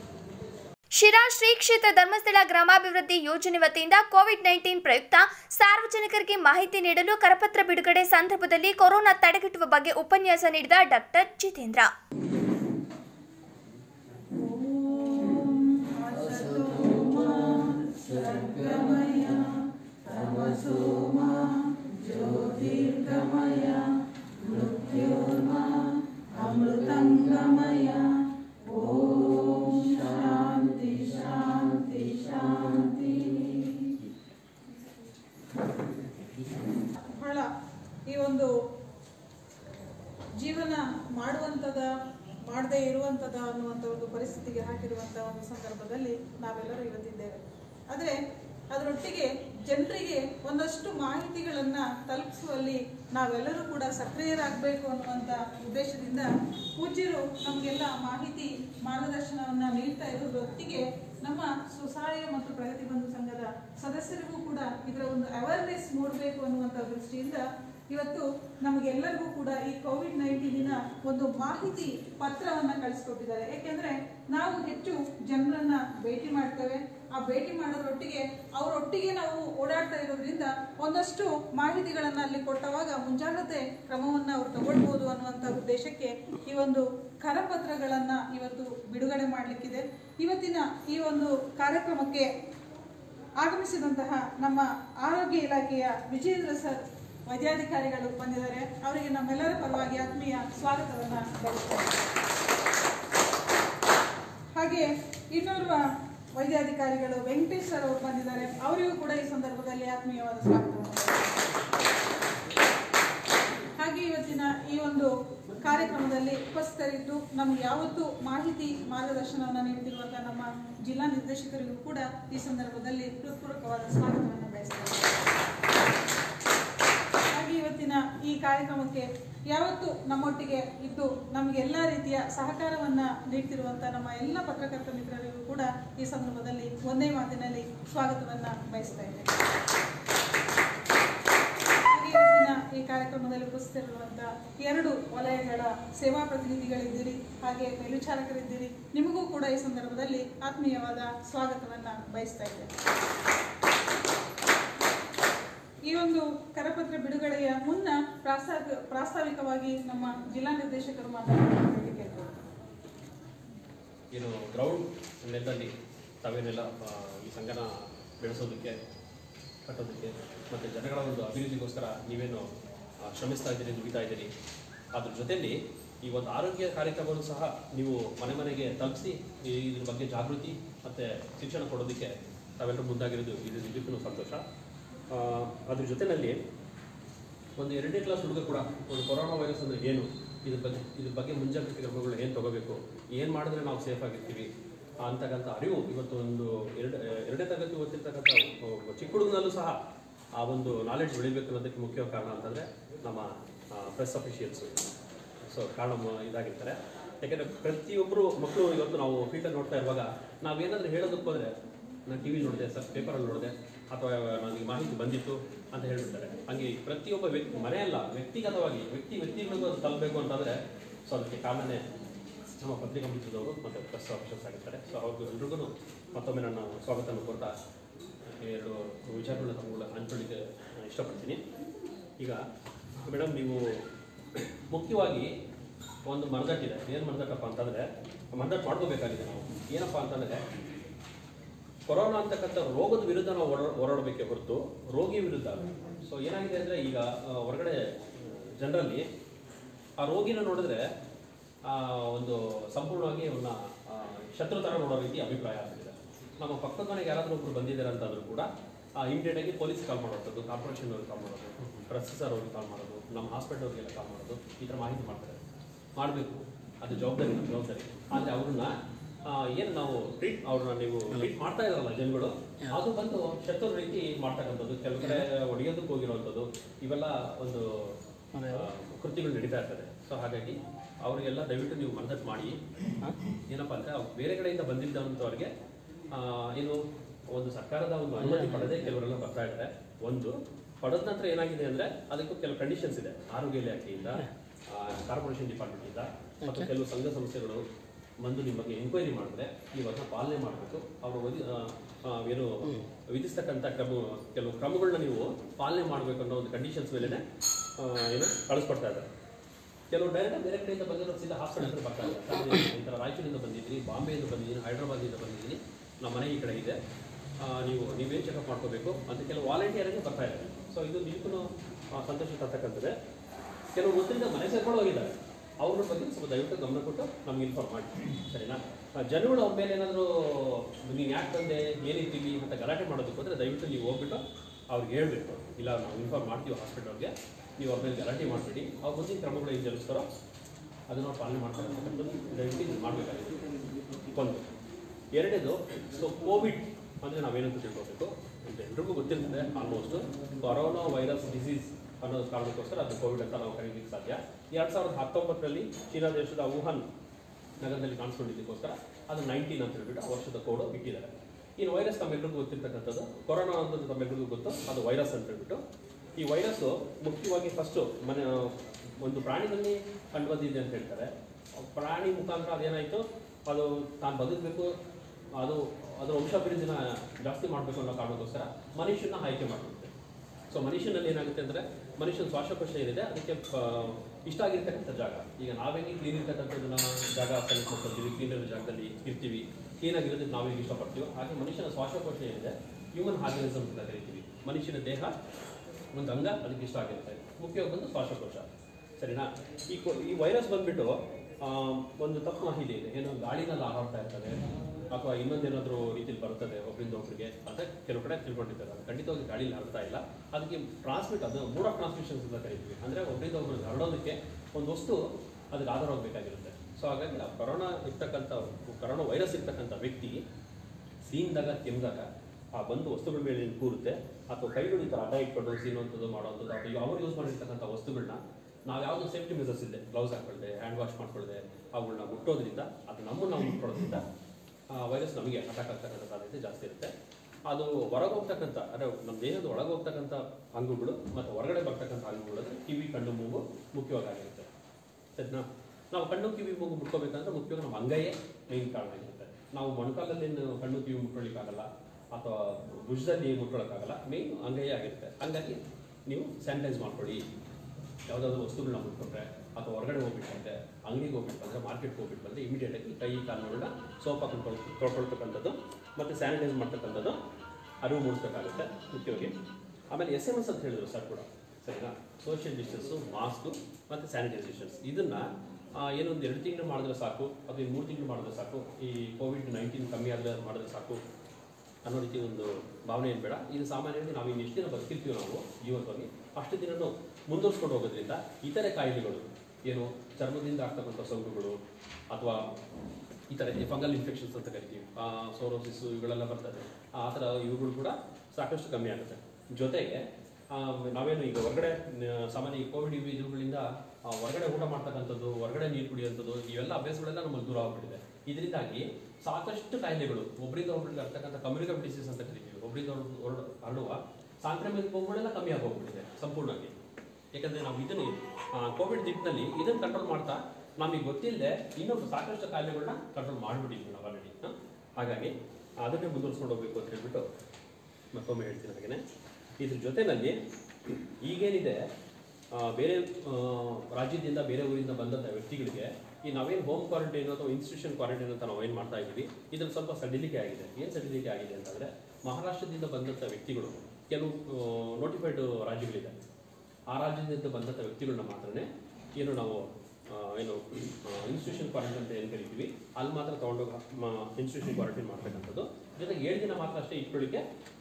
ಶಿರಾ ಶ್ರೀ ಕ್ಷೇತ್ರ ಧರ್ಮಸ್ಥಳ ಗ್ರಾಮಾಭಿವೃದ್ಧಿ ಯೋಜನೆ ವತಿಯಿಂದ ಕೋವಿಡ್ ನೈನ್ಟೀನ್ ಪ್ರಯುಕ್ತ ಸಾರ್ವಜನಿಕರಿಗೆ ಮಾಹಿತಿ ನೀಡಲು ಕರಪತ್ರ ಬಿಡುಗಡೆ ಸಂದರ್ಭದಲ್ಲಿ ಕೊರೋನಾ ತಡೆಗಟ್ಟುವ ಬಗ್ಗೆ ಉಪನ್ಯಾಸ ನೀಡಿದ ಡಾಕ್ಟರ್ ಜಿತೇಂದ್ರ ಅಮೃತಂಗಮಯ ಓಂ ಶಾಂತಿ ಶಾಂತಿ ಶಾಂತಿ ಬಹಳ ಈ ಒಂದು ಜೀವನ ಮಾಡುವಂಥದ ಮಾಡದೇ ಇರುವಂಥದ ಅನ್ನುವಂಥ ಒಂದು ಪರಿಸ್ಥಿತಿಗೆ ಹಾಕಿರುವಂಥ ಒಂದು ಸಂದರ್ಭದಲ್ಲಿ ನಾವೆಲ್ಲರೂ ಇವತ್ತಿದ್ದೇವೆ ಆದರೆ ಅದರೊಟ್ಟಿಗೆ ಜನರಿಗೆ ಒಂದಷ್ಟು ಮಾಹಿತಿಗಳನ್ನು ತಲುಪಿಸುವಲ್ಲಿ ನಾವೆಲ್ಲರೂ ಕೂಡ ಸಕ್ರಿಯರಾಗಬೇಕು ಅನ್ನುವಂಥ ಉದ್ದೇಶದಿಂದ ಪೂಜ್ಯರು ನಮಗೆಲ್ಲ ಮಾಹಿತಿ ಮಾರ್ಗದರ್ಶನವನ್ನು ನೀಡ್ತಾ ಇರೋದ್ರೊತ್ತಿಗೆ ನಮ್ಮ ಸ್ವಸಹಾಯ ಮತ್ತು ಪ್ರಗತಿ ಬಂಧು ಸಂಘದ ಸದಸ್ಯರಿಗೂ ಕೂಡ ಇದರ ಒಂದು ಅವೇರ್ನೆಸ್ ಮೂಡಬೇಕು ಅನ್ನುವಂಥ ದೃಷ್ಟಿಯಿಂದ ಇವತ್ತು ನಮಗೆಲ್ಲರಿಗೂ ಕೂಡ ಈ ಕೋವಿಡ್ ನೈನ್ಟೀನಿನ ಒಂದು ಮಾಹಿತಿ ಪತ್ರವನ್ನು ಕಳಿಸ್ಕೊಟ್ಟಿದ್ದಾರೆ ಯಾಕೆಂದ್ರೆ ನಾವು ಹೆಚ್ಚು ಜನರನ್ನ ಭೇಟಿ ಮಾಡ್ತೇವೆ ಆ ಭೇಟಿ ಮಾಡೋದ್ರೊಟ್ಟಿಗೆ ಅವರೊಟ್ಟಿಗೆ ನಾವು ಓಡಾಡ್ತಾ ಇರೋದ್ರಿಂದ ಒಂದಷ್ಟು ಮಾಹಿತಿಗಳನ್ನ ಅಲ್ಲಿ ಕೊಟ್ಟವಾಗ ಮುಂಜಾಗ್ರತೆ ಕ್ರಮವನ್ನ ಅವರು ತಗೊಳ್ಬಹುದು ಅನ್ನುವಂಥ ಉದ್ದೇಶಕ್ಕೆ ಈ ಒಂದು ಕರಪತ್ರಗಳನ್ನ ಇವತ್ತು ಬಿಡುಗಡೆ ಮಾಡಲಿಕ್ಕಿದೆ ಇವತ್ತಿನ ಈ ಒಂದು ಕಾರ್ಯಕ್ರಮಕ್ಕೆ ಆಗಮಿಸಿದಂತಹ ನಮ್ಮ ಆರೋಗ್ಯ ಇಲಾಖೆಯ ವಿಜೇಂದ್ರ ಸರ್ ವೈದ್ಯಾಧಿಕಾರಿಗಳು ಬಂದಿದ್ದಾರೆ ಅವರಿಗೆ ನಮ್ಮೆಲ್ಲರ ಪರವಾಗಿ ಆತ್ಮೀಯ ಸ್ವಾಗತವನ್ನ ಬಯಸ್ತೇನೆ ಹಾಗೆ ಇನ್ನೋರ್ವ ವೈದ್ಯಾಧಿಕಾರಿಗಳು ವೆಂಕಟೇಶ್ ಸರ್ ಅವರು ಬಂದಿದ್ದಾರೆ ಅವರಿಗೂ ಕೂಡ ಈ ಸಂದರ್ಭದಲ್ಲಿ ಆತ್ಮೀಯವಾದ ಸ್ವಾಗತವನ್ನು ಹಾಗೆ ಇವತ್ತಿನ ಈ ಒಂದು ಕಾರ್ಯಕ್ರಮದಲ್ಲಿ ಉಪಸ್ಥಿತರಿದ್ದು ನಮ್ಗೆ ಯಾವತ್ತೂ ಮಾಹಿತಿ ಮಾರ್ಗದರ್ಶನವನ್ನು ನೀಡುತ್ತಿರುವಂತಹ ನಮ್ಮ ಜಿಲ್ಲಾ ನಿರ್ದೇಶಕರಿಗೂ ಕೂಡ ಈ ಸಂದರ್ಭದಲ್ಲಿ ಹೃತ್ಪೂರ್ವಕವಾದ ಸ್ವಾಗತವನ್ನು ಬಯಸ್ತೇನೆ ಹಾಗೆ ಇವತ್ತಿನ ಈ ಕಾರ್ಯ ಕಾರ್ಯಕ್ರಮಕ್ಕೆ ಯಾವತ್ತು ನಮ್ಮೊಟ್ಟಿಗೆ ಇದ್ದು ನಮಗೆ ಎಲ್ಲ ರೀತಿಯ ಸಹಕಾರವನ್ನ ನೀಡ್ತಿರುವಂತ ನಮ್ಮ ಎಲ್ಲ ಪತ್ರಕರ್ತ ಮಿತ್ರರಿಗೂ ಕೂಡ ಈ ಸಂದರ್ಭದಲ್ಲಿ ಒಂದೇ ಮಾತಿನಲ್ಲಿ ಸ್ವಾಗತವನ್ನ ಬಯಸ್ತಾ ಇದ್ದೇನೆ ಹಾಗೆ ಇವತ್ತಿನ ಈ ಕಾರ್ಯಕ್ರಮದಲ್ಲಿ ಉಪಸ್ಥಿತರಿರುವಂತಹ ಎರಡು ವಲಯಗಳ ಸೇವಾ ಪ್ರತಿನಿಧಿಗಳಿದ್ದೀರಿ ಹಾಗೆ ಮೇಲ್ವಿಚಾರಕರಿದ್ದೀರಿ ನಿಮಗೂ ಕೂಡ ಈ ಸಂದರ್ಭದಲ್ಲಿ ಆತ್ಮೀಯವಾದ ಸ್ವಾಗತವನ್ನ ಬಯಸ್ತಾ ಇದ್ದೇನೆ ಈ ಒಂದು ಕರಪತ್ರ ಬಿಡುಗಡೆಯ ಮುನ್ನ ಪ್ರಾಸ್ತಾವಿಕ ಪ್ರಾಸ್ತಾವಿಕವಾಗಿ ನಮ್ಮ ಜಿಲ್ಲಾ ನಿರ್ದೇಶಕರು ಮಾತನಾಡಲು ಕೇಳ್ತಾರೆ ಏನು ಗ್ರೌಂಡ್ ನೆಲದಲ್ಲಿ ತಾವೇನೆಲ್ಲ ಆ, ಈ ಸಂಘನ ಬೆಳೆಸೋದಕ್ಕೆ ಕಟ್ಟೋದಕ್ಕೆ ಮತ್ತು ಜನಗಳ ಒಂದು ಅಭಿವೃದ್ಧಿಗೋಸ್ಕರ ನೀವೇನು ಆ, ಶ್ರಮಿಸ್ತಾ ಇದ್ದೀರಿ ದುಡಿತಾ ಇದ್ದೀರಿ ಅದ್ರ ಜೊತೆಯಲ್ಲಿ ಈ ಒಂದು ಆರೋಗ್ಯ ಕಾರ್ಯಕ್ರಮವನ್ನು ಸಹ ನೀವು ಮನೆ ಮನೆಗೆ ತಲುಪಿಸಿ ಈ ಇದ್ರ ಬಗ್ಗೆ ಜಾಗೃತಿ ಮತ್ತು ಶಿಕ್ಷಣ ಕೊಡೋದಕ್ಕೆ ತಾವೆಲ್ಲರೂ ಮುಂದಾಗಿರೋದು ಇದು ನಿಜಕ್ಕೂ ಸಂತೋಷ ಆ, ಅದ್ರ ಜೊತೆಯಲ್ಲಿ ಒಂದು ಎರಡನೇ ಕ್ಲಾಸ್ ಹುಡುಗ ಕೂಡ ಒಂದು ಕೊರೋನಾ ವೈರಸ್ ಅಂದರೆ ಏನು ಇದ್ರ ಬಗ್ಗೆ ಇದ್ರ ಬಗ್ಗೆ ಮುಂಜಾಗ್ರತೆ ಕ್ರಮಗಳು ಏನು ತಗೋಬೇಕು ಏನು ಮಾಡಿದ್ರೆ ನಾವು ಸೇಫ್ ಆಗಿರ್ತೀವಿ ಅಂತಕ್ಕಂಥ ಅರಿವು ಇವತ್ತು ಒಂದು ಎರಡು ಎರಡನೇ ತರಗತಿ ಓದ್ತಿರ್ತಕ್ಕಂಥ ಒಬ್ಬ ಚಿಕ್ಕ ಹುಡುಗನಲ್ಲೂ ಸಹ ಆ ಒಂದು ನಾಲೆಡ್ಜ್ ಬೆಳಿಬೇಕು ಅನ್ನೋದಕ್ಕೆ ಮುಖ್ಯ ಕಾರಣ ಅಂತಂದರೆ ನಮ್ಮ ಪ್ರೆಸ್ ಅಫಿಷಿಯಲ್ಸು ಸೊ ಕಾರಣ ಮ- ಇದಾಗಿರ್ತಾರೆ ಯಾಕೆಂದರೆ ಪ್ರತಿಯೊಬ್ಬರು ಮಕ್ಕಳು ಇವತ್ತು ನಾವು ಫೀಲ್ಡಲ್ಲಿ ನೋಡ್ತಾ ಇರುವಾಗ ನಾವೇನಾದರೂ ಹೇಳೋದಕ್ಕೆ ಹೋದರೆ ನಾನು ಟಿ ವಿ ನೋಡಿದೆ ಸರ್ ಪೇಪರಲ್ಲಿ ನೋಡಿದೆ ಅಥವಾ ನನಗೆ ಮಾಹಿತಿ ಬಂದಿತ್ತು ಅಂತ ಹೇಳ್ಬಿಡ್ತಾರೆ ಹಂಗೆ ಪ್ರತಿಯೊಬ್ಬ ವ್ಯಕ್ತಿ ಮನೆಯಲ್ಲ ವ್ಯಕ್ತಿಗತವಾಗಿ ವ್ಯಕ್ತಿ ವ್ಯಕ್ತಿಗಳಿಗೂ ಅದು ತಲುಪಬೇಕು ಅಂತಂದರೆ ಸೊ ಅದಕ್ಕೆ ಕಾರಣನೇ ನಮ್ಮ ಪತ್ರಿಕಾ ಮಿತ್ರದವರು ಮತ್ತು ಪ್ರೆಸ್ ಆಫೀಸರ್ಸ್ ಆಗಿರ್ತಾರೆ ಸೊ ಅವ್ರಿಗೂ ಎಲ್ರಿಗೂ ಮತ್ತೊಮ್ಮೆ ನನ್ನ ಸ್ವಾಗತವನ್ನು ಕೊಡ್ತಾ ಎರಡು ವಿಚಾರಗಳನ್ನ ತಮ್ಮಗಳ ಹಂಚ್ಕೊಳ್ಳಿಕ್ಕೆ ನಾನು ಇಷ್ಟಪಡ್ತೀನಿ ಈಗ ಮೇಡಮ್ ನೀವು ಮುಖ್ಯವಾಗಿ ಒಂದು ಮನದಟ್ಟಿದೆ ಏನು ಮನದಟ್ಟಪ್ಪ ಅಂತಂದರೆ ಮನದಟ್ಟು ಮಾಡ್ಕೋಬೇಕಾಗಿದೆ ನಾವು ಏನಪ್ಪ ಅಂತಂದರೆ ಕೊರೋನಾ ಅಂತಕ್ಕಂಥ ರೋಗದ ವಿರುದ್ಧ ನಾವು ಹೊರ ಹೋರಾಡಬೇಕೇ ಹೊರತು ರೋಗಿ ವಿರುದ್ಧ ಸೊ ಏನಾಗಿದೆ ಅಂದರೆ ಈಗ ಆ, ಹೊರಗಡೆ ಜನರಲ್ಲಿ ಆ ರೋಗಿನ ನೋಡಿದ್ರೆ ಆ, ಒಂದು ಸಂಪೂರ್ಣವಾಗಿ ಅವನ್ನ ಆ, ಶತ್ರು ಥರ ನೋಡೋ ರೀತಿ ಅಭಿಪ್ರಾಯ ಆಗ್ತಿದೆ ನಮ್ಮ ಪಕ್ಕದ ಮನೆಗೆ ಯಾರಾದರೂ ಒಬ್ರು ಬಂದಿದ್ದಾರೆ ಅಂತಂದ್ರೂ ಕೂಡ ಇಮಿಡಿಯೇಟ್ ಆಗಿ ಪೊಲೀಸ್ ಕಾಲ್ ಮಾಡೋದು ಕಾರ್ಪೊರೇಷನ್ ಅವ್ರಿಗೆ ಕಾಲ್ ಮಾಡೋದು ಪ್ರೆಸ್ ಸರ್ ಅವ್ರಿಗೆ ಕಾಲ್ ಮಾಡೋದು ನಮ್ಮ ಹಾಸ್ಪಿಟಲ್ ಅವ್ರಿಗೆಲ್ಲ ಕಾಲ್ ಮಾಡೋದು ಈ ಥರ ಮಾಹಿತಿ ಮಾಡ್ತಾರೆ ಮಾಡಬೇಕು ಅದು ಜವಾಬ್ದಾರಿ ನಮ್ಮ ಜವಾಬ್ದಾರಿ ಆದರೆ ಅವ್ರನ್ನ ಏನು ನಾವು ಟ್ರೀಟ್ ಅವ್ರನ್ನ ನೀವು ಟ್ರೀಟ್ ಮಾಡ್ತಾ ಇದಾರಲ್ಲ ಜನಗಳು ಅದು ಬಂದು ಶತ್ರು ರೀತಿ ಮಾಡ್ತಕ್ಕಂಥದ್ದು ಕೆಲವು ಕಡೆ ಹೊಡೆಯೋದಕ್ಕೆ ಹೋಗಿರೋವಂಥದ್ದು ಇವೆಲ್ಲ ಒಂದು ಆ, ಕೃತ್ಯಗಳು ನಡೀತಾ ಇರ್ತದೆ ಸೊ ಹಾಗಾಗಿ ಅವರಿಗೆಲ್ಲ ದಯವಿಟ್ಟು ನೀವು ಮನದಟ್ಟು ಮಾಡಿ ಆ, ಏನಪ್ಪ ಅಂದರೆ ಅವ್ರು ಬೇರೆ ಕಡೆಯಿಂದ ಬಂದಿದ್ದಂಥವ್ರಿಗೆ ಆ, ಏನು ಒಂದು ಸರ್ಕಾರದ ಒಂದು ಅನುಮತಿ ಪಡೆದೇ ಕೆಲವರೆಲ್ಲ ಬರ್ತಾ ಇದ್ದಾರೆ ಒಂದು ಪಡೆದ ನಂತರ ಏನಾಗಿದೆ ಅಂದರೆ ಅದಕ್ಕೂ ಕೆಲವು ಕಂಡೀಷನ್ಸ್ ಇದೆ ಆರೋಗ್ಯ ಇಲಾಖೆಯಿಂದ ಕಾರ್ಪೊರೇಷನ್ ಡಿಪಾರ್ಟ್ಮೆಂಟಿಂದ ಮತ್ತು ಕೆಲವು ಸಂಘ ಸಂಸ್ಥೆಗಳು ಬಂದು ನಿಮ್ಮ ಬಗ್ಗೆ ಎಂಕ್ವೈರಿ ಮಾಡಿದ್ರೆ ನೀವು ಅದನ್ನ ಪಾಲನೆ ಮಾಡಬೇಕು ಅವರು ಒದಿ ಆ, ಆ, ಏನು ವಿಧಿಸ್ತಕ್ಕಂಥ ಕ್ರಮ ಕೆಲವು ಕ್ರಮಗಳನ್ನ ನೀವು ಪಾಲನೆ ಮಾಡಬೇಕು ಅನ್ನೋ ಒಂದು ಕಂಡೀಷನ್ಸ್ ಮೇಲೆ ಏನು ಕಳಿಸ್ಕೊಡ್ತಾ ಇದ್ದಾರೆ ಕೆಲವು ಡೈರೆಕ್ಟ್ ಬೇರೆ ಕಡೆಯಿಂದ ಬಂದಿರೋ ಸೀದಾ ಹಾಸ್ಪಿಟಲ್ ಹತ್ರ ಬರ್ತಾ ಇದ್ದಾರೆ ಸರ್, ಈ ಥರ ರಾಯಚೂರಿಂದ ಬಂದಿದ್ದೀನಿ ಬಾಂಬೆಯಿಂದ ಬಂದಿದ್ದೀನಿ ಹೈದ್ರಾಬಾದಿಂದ ಬಂದಿದ್ದೀನಿ ನಮ್ಮ ಮನೆ ಈ ಕಡೆ ಇದೆ ಆ, ನೀವು ನೀವೇನು ಚೆಕಪ್ ಮಾಡ್ಕೋಬೇಕು ಅಂತ ಕೆಲವು ವಾಲಂಟಿಯರಾಗಿ ಬರ್ತಾ ಇದ್ದಾರೆ ಸೊ ಇದು ನಿಮಗೂ ಸಂತೋಷ ತರ್ತಕ್ಕಂಥದ್ದೇ ಕೆಲವು ಗೊತ್ತಿಲ್ಲದೆ ಮನೆ ಸೇರ್ಕೊಂಡು ಹೋಗಿದ್ದಾರೆ ಅವ್ರ ಬಗ್ಗೆ ಸ್ವಲ್ಪ ದಯವಿಟ್ಟು ಗಮನ ಕೊಟ್ಟು ನಮ್ಗೆ ಇನ್ಫಾರ್ಮ್ ಮಾಡಿ ಸರಿನಾ ಆ, ಜನಗಳು ಅವ್ರ ಮೇಲೆ ಏನಾದರೂ ನೀನು ಯಾಕೆ ಬಂದೆ ಏನಿದ್ದೀವಿ ಅಂತ ಗಲಾಟೆ ಮಾಡೋದಕ್ಕೆ ಹೋದರೆ ದಯವಿಟ್ಟು ನೀವು ಹೋಗ್ಬಿಟ್ಟು ಅವ್ರಿಗೆ ಹೇಳ್ಬೇಕು ಇಲ್ಲ ನಾವು ಇನ್ಫಾರ್ಮ್ ಮಾಡ್ತೀವಿ ಹಾಸ್ಪಿಟಲ್ಗೆ ನೀವು ಅವ್ರ ಮೇಲೆ ಗಲಾಟೆ ಮಾಡಬೇಡಿ ಅವ್ರ ಮುಂದಿನ ಕ್ರಮಗಳು ಏನು ಜರುಗಿಸ್ತಾರೋ ಅದನ್ನು ಅವ್ರು ಪಾಲನೆ ಮಾಡ್ತಾರೆ ಅಂತಕ್ಕಂಥದ್ದು ದಯವಿಟ್ಟು ಇದು ಮಾಡಬೇಕಾಗಿದೆ ಒಂದು ಎರಡನೇದು ಸೊ ಕೋವಿಡ್ ಅಂದರೆ ನಾವೇನಂತ ತಿಳ್ಕೊಬೇಕು ಇದು ಎಲ್ರಿಗೂ ಗೊತ್ತಿರ್ತದೆ ಆಲ್ಮೋಸ್ಟ್ ಕೊರೋನಾ ವೈರಸ್ ಡಿಸೀಸ್ ಅನ್ನೋ ಕಾರಣಕ್ಕೋಸ್ಕರ ಅದು ಕೋವಿಡ್ ಅಂತ ನಾವು ಕರೀಲಿಕ್ಕೆ ಸಾಧ್ಯ ಎರಡು ಸಾವಿರದ ಹತ್ತೊಂಬತ್ತರಲ್ಲಿ ಚೀನಾ ದೇಶದ ವುಹಾನ್ ನಗರದಲ್ಲಿ ಕಾಣಿಸ್ಕೊಂಡಿದ್ದಕ್ಕೋಸ್ಕರ ಅದು ನೈನ್ಟೀನ್ ಅಂತ ಹೇಳ್ಬಿಟ್ಟು ಆ ವರ್ಷದ ಕೋಡು ಇಟ್ಟಿದ್ದಾರೆ ಇನ್ನು ವೈರಸ್ ತಮ್ಮೆಲ್ಲರಿಗೂ ಗೊತ್ತಿರ್ತಕ್ಕಂಥದ್ದು ಕೊರೋನಾ ಅನ್ನೋದು ತಮ್ಮೆಲ್ಲರಿಗೂ ಗೊತ್ತು ಅದು ವೈರಸ್ ಅಂತ ಹೇಳ್ಬಿಟ್ಟು ಈ ವೈರಸ್ಸು ಮುಖ್ಯವಾಗಿ ಫಸ್ಟು ಮನೆ ಒಂದು ಪ್ರಾಣಿನಲ್ಲಿ ಕಂಡು ಬಂದಿದೆ ಅಂತ ಹೇಳ್ತಾರೆ ಪ್ರಾಣಿ ಮುಖಾಂತರ ಅದೇನಾಯಿತು ಅದು ತಾನು ಬದುಕಬೇಕು ಅದು ಅದರ ವಂಶಾಭಿವೃದ್ಧಿನ ಜಾಸ್ತಿ ಮಾಡಬೇಕು ಅನ್ನೋ ಕಾರಣಕ್ಕೋಸ್ಕರ ಮನುಷ್ಯನ ಆಯ್ಕೆ ಮಾಡಿರುತ್ತೆ ಸೊ ಮನುಷ್ಯನಲ್ಲಿ ಏನಾಗುತ್ತೆ ಅಂದರೆ ಮನುಷ್ಯನ ಶ್ವಾಸಕೋಶ ಏನಿದೆ ಅದಕ್ಕೆ ಆ, ಇಷ್ಟ ಆಗಿರ್ತಕ್ಕಂಥ ಜಾಗ ಈಗ ನಾವೇಗೆ ಕ್ಲೀನ್ ಇರ್ತಕ್ಕಂಥದ್ದನ್ನ ಜಾಗ ಸೆಲೆಕ್ಟ್ ಮಾಡ್ಕೊಳ್ತೀವಿ ಕ್ಲೀನ್ ಇರೋ ಜಾಗದಲ್ಲಿ ಇರ್ತೀವಿ ಕ್ಲೀನ್ ಆಗಿರೋದಕ್ಕೆ ನಾವೇಗೆ ಇಷ್ಟಪಡ್ತೀವೋ ಹಾಗೆ ಮನುಷ್ಯನ ಶ್ವಾಸಕೋಶ ಏನಿದೆ ಹ್ಯೂಮನ್ ಆರ್ಗನಿಸಮ್ ಅಂತ ಕರಿತೀವಿ ಮನುಷ್ಯನ ದೇಹ ಒಂದು ಅಂಗ ಅದಕ್ಕೆ ಇಷ್ಟ ಆಗಿರುತ್ತೆ ಮುಖ್ಯವಾಗಿ ಬಂದು ಶ್ವಾಸಕೋಶ ಸರಿನಾ ಈ ಕೊ- ಈ ವೈರಸ್ ಬಂದ್ಬಿಟ್ಟು ಆ, ಒಂದು ತಪ್ಪು ಮಾಹಿತಿ ಇದೆ ಏನು ಗಾಳಿನಲ್ಲಿ ಹಾರಾಡ್ತಾ ಇರ್ತದೆ ಅಥವಾ ಇನ್ನೊಂದೇನಾದರೂ ರೀತಿಯಲ್ಲಿ ಬರ್ತದೆ ಒಬ್ಬರಿಂದ ಒಬ್ಬರಿಗೆ ಅಂತ ಕೆಲವು ಕಡೆ ತಿಳ್ಕೊಂಡಿರ್ತಾರೆ ಅದು ಖಂಡಿತವಾಗಿ ಗಾಳಿಲಿ ಹರಡ್ತಾ ಇಲ್ಲ ಅದಕ್ಕೆ ಟ್ರಾನ್ಸ್ಮಿಟ್ ಅದು ಮೂಡ್ ಆಫ್ ಟ್ರಾನ್ಸ್ಮಿಷನ್ಸ್ ಅಂತ ಕರಿತೀವಿ ಅಂದರೆ ಒಬ್ಬರಿಂದ ಒಬ್ಬರಿಗೆ ಹರಡೋದಕ್ಕೆ ಒಂದು ವಸ್ತು ಅದಕ್ಕೆ ಆಧಾರ ಹೋಗಬೇಕಾಗಿರುತ್ತೆ ಸೊ ಹಾಗಾಗಿ ಆ ಕೊರೋನಾ ಇರ್ತಕ್ಕಂಥ ಕೊರೋನಾ ವೈರಸ್ ಇರ್ತಕ್ಕಂಥ ವ್ಯಕ್ತಿ ಸೀನ್ದಾಗ ಕೆಮ್ದಾಗ ಆ ಬಂದು ವಸ್ತುಗಳ ಮೇಲೆ ಕೂರುತ್ತೆ ಅಥವಾ ಕೈಗಳು ಈ ಥರ ಅಡ್ಡ ಇಟ್ಕೊಂಡು ಸೀನುವಂಥದ್ದು ಮಾಡುವಂಥದ್ದು ಅಥವಾ ಅವ್ರು ಯೂಸ್ ಮಾಡಿರ್ತಕ್ಕಂಥ ವಸ್ತುಗಳನ್ನ ನಾವು ಯಾವುದು ಸೇಫ್ಟಿ ಮೆಸರ್ಸ್ ಇದೆ ಗ್ಲೌಸ್ ಹಾಕೊಳ್ದೆ ಹ್ಯಾಂಡ್ ವಾಶ್ ಮಾಡ್ಕೊಳ್ದೆ ಅವುಗಳನ್ನ ಮುಟ್ಟೋದ್ರಿಂದ ಅದು ನಮ್ಮನ್ನು ನಾವು ಮುಟ್ಕೊಳ್ಳೋದ್ರಿಂದ ವೈರಸ್ ನಮಗೆ ಅಟ್ಯಾಕ್ ಆಗ್ತಕ್ಕಂಥ ಸಾಧ್ಯತೆ ಜಾಸ್ತಿ ಇರುತ್ತೆ ಅದು ಹೊರಗೆ ಹೋಗ್ತಕ್ಕಂಥ ಅಂದರೆ ನಮ್ಮ ದೇಹದ ಒಳಗೆ ಹೋಗ್ತಕ್ಕಂಥ ಅಂಗಗಳು ಮತ್ತು ಹೊರಗಡೆ ಬರ್ತಕ್ಕಂಥ ಅಂಗಗಳಲ್ಲಿ ಕಿವಿ ಕಣ್ಣು ಮೂಗು ಮುಖ್ಯವಾಗಿ ಆಗಿರುತ್ತೆ ಸರಿನಾ ನಾವು ಕಣ್ಣು ಕಿವಿ ಮೂಗು ಮುಟ್ಕೋಬೇಕಂದ್ರೆ ಮುಖ್ಯವಾಗಿ ನಮ್ಮ ಅಂಗೈಯೇ ಮೇನ್ ಕಾರಣ ಆಗಿರುತ್ತೆ ನಾವು ಮೊಣಕಾಲಲ್ಲಿ ಏನು ಕಣ್ಣು ಕಿವಿ ಮುಟ್ಕೊಳ್ಳಿಕ್ಕಾಗಲ್ಲ ಅಥವಾ ಭುಜದಲ್ಲಿ ಮುಟ್ಕೊಳ್ಳೋಕ್ಕಾಗಲ್ಲ ಮೇನ್ ಅಂಗೈಯೇ ಆಗಿರುತ್ತೆ ಹಂಗಾಗಿ ನೀವು ಸ್ಯಾನಿಟೈಸ್ ಮಾಡ್ಕೊಳ್ಳಿ ಯಾವುದಾದ್ರು ವಸ್ತುಗಳನ್ನ ಮುಟ್ಕೊಂಡ್ರೆ ಅಥವಾ ಹೊರಗಡೆ ಹೋಗ್ಬಿಟ್ಟು ಬಂದ್ರೆ ಅಂಗಡಿಗೆ ಹೋಗ್ಬಿಟ್ಟು ಬಂದ್ರೆ ಮಾರ್ಕೆಟ್ಗೆ ಹೋಗ್ಬಿಟ್ಟು ಬಂದ್ರೆ ಇಮಿಡಿಯೇಟಾಗಿ ಕೈ ಕಾಲುಗಳನ್ನ ಸೋಪ್ ಹಾಕೊಂಡು ತೊಳ್- ತೊಳ್ಕೊಳ್ತಕ್ಕಂಥದ್ದು ಮತ್ತು ಸ್ಯಾನಿಟೈಸ್ ಮಾಡ್ತಕ್ಕಂಥದ್ದು ಅರಿವು ಮೂಡಿಸ್ಬೇಕಾಗುತ್ತೆ ಮುಖ್ಯವಾಗಿ ಆಮೇಲೆ ಎಸ್ ಎಮ್ ಎಸ್ ಅಂತ ಹೇಳಿದ್ರು ಸರ್ ಕೂಡ ಸರಿನಾ ಸೋಷಿಯಲ್ ಡಿಸ್ಟೆನ್ಸು ಮಾಸ್ಕು ಮತ್ತು ಸ್ಯಾನಿಟೈಸೇಷನ್ಸ್ ಇದನ್ನ ಆ, ಏನೊಂದು ಎರಡು ತಿಂಗಳು ಮಾಡಿದ್ರೆ ಸಾಕು ಅಥವಾ ಇನ್ನು ಮೂರು ತಿಂಗಳು ಮಾಡಿದ್ರೆ ಸಾಕು ಈ ಕೋವಿಡ್ ನೈನ್ಟೀನ್ ಕಮ್ಮಿ ಆದರೆ ಮಾಡಿದ್ರೆ ಸಾಕು ಅನ್ನೋ ರೀತಿ ಒಂದು ಭಾವನೆ ಏನು ಬೇಡ ಇದು ಸಾಮಾನ್ಯವಾಗಿ ನಾವು ಇನ್ನು ಎಷ್ಟು ದಿನ ಬದುಕಿರ್ತೀವಿ ನಾವು ಜೀವನವಾಗಿ ಅಷ್ಟು ದಿನನೂ ಮುಂದುವರ್ಸ್ಕೊಂಡು ಹೋಗೋದ್ರಿಂದ ಇತರೆ ಕಾಯಿಲೆಗಳು ಏನು ಚರ್ಮದಿಂದ ಆಗ್ತಕ್ಕಂಥ ಸೋಂಕುಗಳು ಅಥವಾ ಈ ಥರ ಫಂಗಲ್ ಇನ್ಫೆಕ್ಷನ್ಸ್ ಅಂತ ಕರಿತೀವಿ ಸೋರೋಸಿಸ್ ಇವುಗಳೆಲ್ಲ ಬರ್ತದೆ ಆ ಥರ ಇವುಗಳು ಕೂಡ ಸಾಕಷ್ಟು ಕಮ್ಮಿ ಆಗುತ್ತೆ ಜೊತೆಗೆ ಆ, ನಾವೇನು ಈಗ ಹೊರಗಡೆ ನ- ಸಾಮಾನ್ಯ ಈ ಕೋವಿಡ್ ಇವುಗಳಿಂದ ಆ, ಹೊರಗಡೆ ಊಟ ಮಾಡ್ತಕ್ಕಂಥದ್ದು ಹೊರಗಡೆ ನೀರು ಕುಡಿಯುವಂಥದ್ದು ಇವೆಲ್ಲ ಅಭ್ಯಾಸಗಳೆಲ್ಲ ನಮ್ಮಲ್ಲಿ ದೂರ ಆಗ್ಬಿಟ್ಟಿದೆ ಇದರಿಂದಾಗಿ ಸಾಕಷ್ಟು ಕಾಯಿಲೆಗಳು ಒಬ್ಬರಿಂದ ಒಬ್ಬರಿಗೆ ಆಗ್ತಕ್ಕಂಥ ಕಮ್ಯುನಿಕಬಲ್ ಡಿಸೀಸ್ ಅಂತ ಕರಿತೀವಿ ಒಬ್ಬರಿಂದ ಹೊರಡ ಹರಡುವ ಸಾಂಕ್ರಾಮಿಕ ರೋಗಗಳೆಲ್ಲ ಕಮ್ಮಿ ಆಗೋಗ್ಬಿಟ್ಟಿದೆ ಸಂಪೂರ್ಣವಾಗಿ ಯಾಕಂದ್ರೆ ನಾವು ಇದನ್ನ ಕೋವಿಡ್ ದಿಟ್ಟಿನಲ್ಲಿ ಇದನ್ನ ಕಂಟ್ರೋಲ್ ಮಾಡ್ತಾ ನಮಗೆ ಗೊತ್ತಿಲ್ಲದೆ ಇನ್ನೊಂದು ಸಾಕಷ್ಟು ಕಾಯಿಲೆಗಳನ್ನ ಕಂಟ್ರೋಲ್ ಮಾಡಿಬಿಟ್ಟಿದ್ವಿ ನಾವು ಆಲ್ರೆಡಿ ಹಾಗಾಗಿ ಅದನ್ನೇ ಮುಂದುವರ್ಸ್ಕೊಂಡು ಹೋಗ್ಬೇಕು ಅಂತ ಹೇಳ್ಬಿಟ್ಟು ಮತ್ತೊಮ್ಮೆ ಹೇಳ್ತೀನಿ ಹಾಗೇನೆ ಇದ್ರ ಜೊತೆನಲ್ಲಿ ಈಗೇನಿದೆ ಆ, ಬೇರೆ ಆ, ರಾಜ್ಯದಿಂದ ಬೇರೆ ಊರಿಂದ ಬಂದಂಥ ವ್ಯಕ್ತಿಗಳಿಗೆ ಈ ನಾವೇನು ಹೋಮ್ ಕ್ವಾರಂಟೈನ್ ಅಥವಾ ಇನ್ಸ್ಟಿಟ್ಯೂಷನ್ ಕ್ವಾರಂಟೈನ್ ಅಂತ ನಾವೇನು ಮಾಡ್ತಾ ಇದ್ದೀವಿ ಇದ್ರಲ್ಲಿ ಸ್ವಲ್ಪ ಸಡಿಲಿಕೆ ಆಗಿದೆ ಏನು ಸಡಿಲಿಕೆ ಆಗಿದೆ ಅಂತಂದರೆ ಮಹಾರಾಷ್ಟ್ರದಿಂದ ಬಂದಂಥ ವ್ಯಕ್ತಿಗಳು ಕೆಲವು ನೋಟಿಫೈಡ್ ರಾಜ್ಯಗಳಿದೆ ಆ ರಾಜ್ಯದಿಂದ ಬಂದಂಥ ವ್ಯಕ್ತಿಗಳನ್ನ ಮಾತ್ರನೇ ಏನು ನಾವು ಆ, ಏನು ಇನ್ಸ್ಟಿಟ್ಯೂಷನ್ ಕ್ವಾರಂಟೈನ್ ಅಂತ ಏನು ಕರಿತೀವಿ ಅಲ್ಲಿ ಮಾತ್ರ ತೊಗೊಂಡೋಗಿ ಇನ್ಸ್ಟಿಟ್ಯೂಷನ್ ಕ್ವಾರಂಟೈನ್ ಮಾಡ್ತಕ್ಕಂಥದ್ದು ಜೊತೆಗೆ ಏಳು ದಿನ ಮಾತ್ರ ಅಷ್ಟೇ ಇಟ್ಕೊಳ್ಳಿಕ್ಕೆ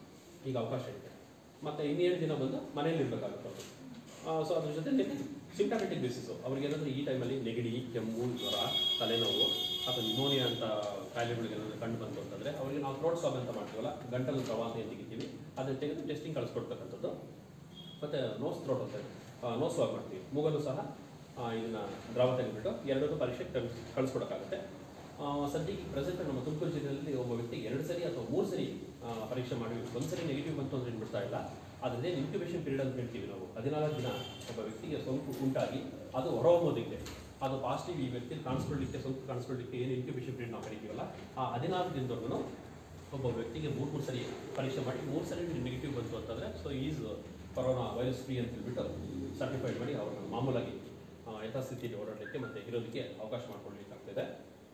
ಈಗ ಅವಕಾಶ ಇದೆ ಮತ್ತು ಇನ್ನೇಳು ದಿನ ಬಂದು ಮನೆಯಲ್ಲಿ ಇರಬೇಕಾಗುತ್ತೆ ಅವರು ಸೊ ಅದ್ರ ಜೊತೆ ಸಿಂಪ್ಟಮೆಟಿಕ್ ಬೇಸಿಸ್ ಅವ್ರಿಗೆ ಏನಾದರೂ ಈ ಟೈಮಲ್ಲಿ ನೆಗಡಿ ಕೆಮ್ಮು ಜ್ವರ ತಲೆನೋವು ಅಥವಾ ನಿಮೋನಿಯಾ ಅಂತ ಕಾಯಿಲೆಗಳಿಗೆ ಏನಾದರೂ ಕಂಡು ಬಂತು ಅಂತಂದರೆ ಅವರಿಗೆ ನಾವು ಥ್ರೋಟ್ ಸ್ವಾಬ್ ಅಂತ ಮಾಡ್ತೀವಲ್ಲ ಗಂಟಲು ಪ್ರವಾಹ ಅಂತ ತೆಗಿತೀವಿ ಅದನ್ನು ತೆಗೆದು ಟೆಸ್ಟಿಂಗ್ ಕಳಿಸ್ಕೊಡ್ತಕ್ಕಂಥದ್ದು ಮತ್ತು ನೋಸ್ ಥ್ರೋಟ್ ಅಂತ ನೋಸ್ ಸ್ವಾಬ್ ಮಾಡ್ತೀವಿ ಮೂಗಲು ಸಹ ಆ, ಇದನ್ನ ದ್ರವ ತೆಗೆದುಬಿಟ್ಟು ಎರಡನ್ನೂ ಪರೀಕ್ಷೆ ಕಳ್ಸ್ ಕಳಿಸ್ಕೊಡೋಕ್ಕಾಗುತ್ತೆ ಆ, ಸದ್ಯಕ್ಕೆ ಪ್ರೆಸೆಂಟ್ ನಮ್ಮ ತುಮಕೂರು ಜಿಲ್ಲೆಯಲ್ಲಿ ಒಬ್ಬ ವ್ಯಕ್ತಿಗೆ ಎರಡು ಸರಿ ಅಥವಾ ಮೂರು ಸರಿ ಆ, ಪರೀಕ್ಷೆ ಮಾಡಿ ಒಂದು ಸರಿ ನೆಗೆಟಿವ್ ಬಂತು ಅಂದ್ರೆ ಬಿಡ್ತಾ ಇಲ್ಲ ಅದರದೇ ಇನ್ಕ್ಯುಬೇಷನ್ ಪೀರಿಯಡ್ ಅಂತ ಹೇಳ್ತೀವಿ ನಾವು ಹದಿನಾಲ್ಕು ದಿನ ಒಬ್ಬ ವ್ಯಕ್ತಿಗೆ ಸೋಂಕು ಉಂಟಾಗಿ ಅದು ಹೊರಹೊಮ್ಮೋದಕ್ಕೆ ಅದು ಪಾಸಿಟಿವ್ ಈ ವ್ಯಕ್ತಿ ಕಾಣಿಸ್ಕೊಳ್ಳಿಕ್ಕೆ ಸೋಂಕು ಕಾಣಿಸ್ಕೊಳ್ಳಿಕ್ಕೆ ಏನು ಇನ್ಕ್ಯುಬೇಷನ್ ಪೀರಿಯಡ್ ನಾವು ಕರಿತೀವಲ್ಲ ಆ ಹದಿನಾಲ್ಕು ದಿನದವರೆಗೂ ಒಬ್ಬ ವ್ಯಕ್ತಿಗೆ ಮೂರು ಮೂರು ಸರಿ ಪರೀಕ್ಷೆ ಮಾಡಿ ಮೂರು ಸರಿ ನೆಗೆಟಿವ್ ಬಂತು ಅಂತಂದರೆ so is corona virus free ಅಂತ ಹೇಳ್ಬಿಟ್ಟು ಸರ್ಟಿಫೈಡ್ ಮಾಡಿ ಅವ್ರನ್ನ ಮಾಮೂಲಾಗಿ ಆ, ಯಥಾಸ್ಥಿತಿಯಲ್ಲಿ ಓಡಾಡಲಿಕ್ಕೆ ಮತ್ತು ಇರೋದಕ್ಕೆ ಅವಕಾಶ ಮಾಡ್ಕೊಳ್ಳಿಕ್ಕಾಗ್ತದೆ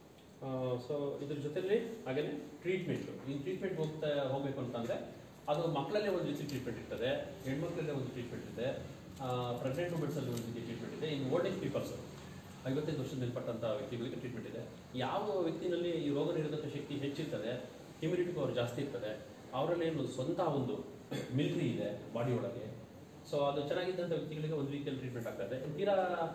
ಸೊ ಇದ್ರ ಜೊತೆಲಿ ಹಾಗೇನೆ ಟ್ರೀಟ್ಮೆಂಟು ಈ ಟ್ರೀಟ್ಮೆಂಟ್ ಹೋಗ್ತಾ ಹೋಗಬೇಕು ಅಂತಂದರೆ ಅದು ಮಕ್ಕಳಲ್ಲೇ ಒಂದು ರೀತಿ ಟ್ರೀಟ್ಮೆಂಟ್ ಇರ್ತದೆ ಹೆಣ್ಮಕ್ಳಲ್ಲೇ ಒಂದು ಟ್ರೀಟ್ಮೆಂಟ್ ಇದೆ ಪ್ರೆಗ್ನೆಂಟ್ ವುಮೆನ್ಸಲ್ಲಿ ಒಂದು ರೀತಿ ಟ್ರೀಟ್ಮೆಂಟ್ ಇದೆ ಇನ್ನು ಓಲ್ಡ್ ಏಜ್ ಪೀಪಲ್ಸ್ ಐವತ್ತೈದು ವರ್ಷದ ಮೇಲ್ಪಟ್ಟಂಥ ವ್ಯಕ್ತಿಗಳಿಗೆ ಟ್ರೀಟ್ಮೆಂಟ್ ಇದೆ ಯಾವ ವ್ಯಕ್ತಿನಲ್ಲಿ ಈ ರೋಗ ನಿರೋಧಕ ಶಕ್ತಿ ಹೆಚ್ಚಿರ್ತದೆ ಇಮ್ಯುನಿಟಿ ಪವರ್ ಜಾಸ್ತಿ ಇರ್ತದೆ ಅವರಲ್ಲಿ ಏನು ಸ್ವಂತ ಒಂದು ಮಿಲಿಟರಿ ಇದೆ ಬಾಡಿ ಒಳಗೆ ಸೊ ಅದು ಚೆನ್ನಾಗಿದ್ದಂಥ ವ್ಯಕ್ತಿಗಳಿಗೆ ಒಂದು ರೀತಿಯಲ್ಲಿ ಟ್ರೀಟ್ಮೆಂಟ್ ಆಗ್ತದೆ ತೀರಾ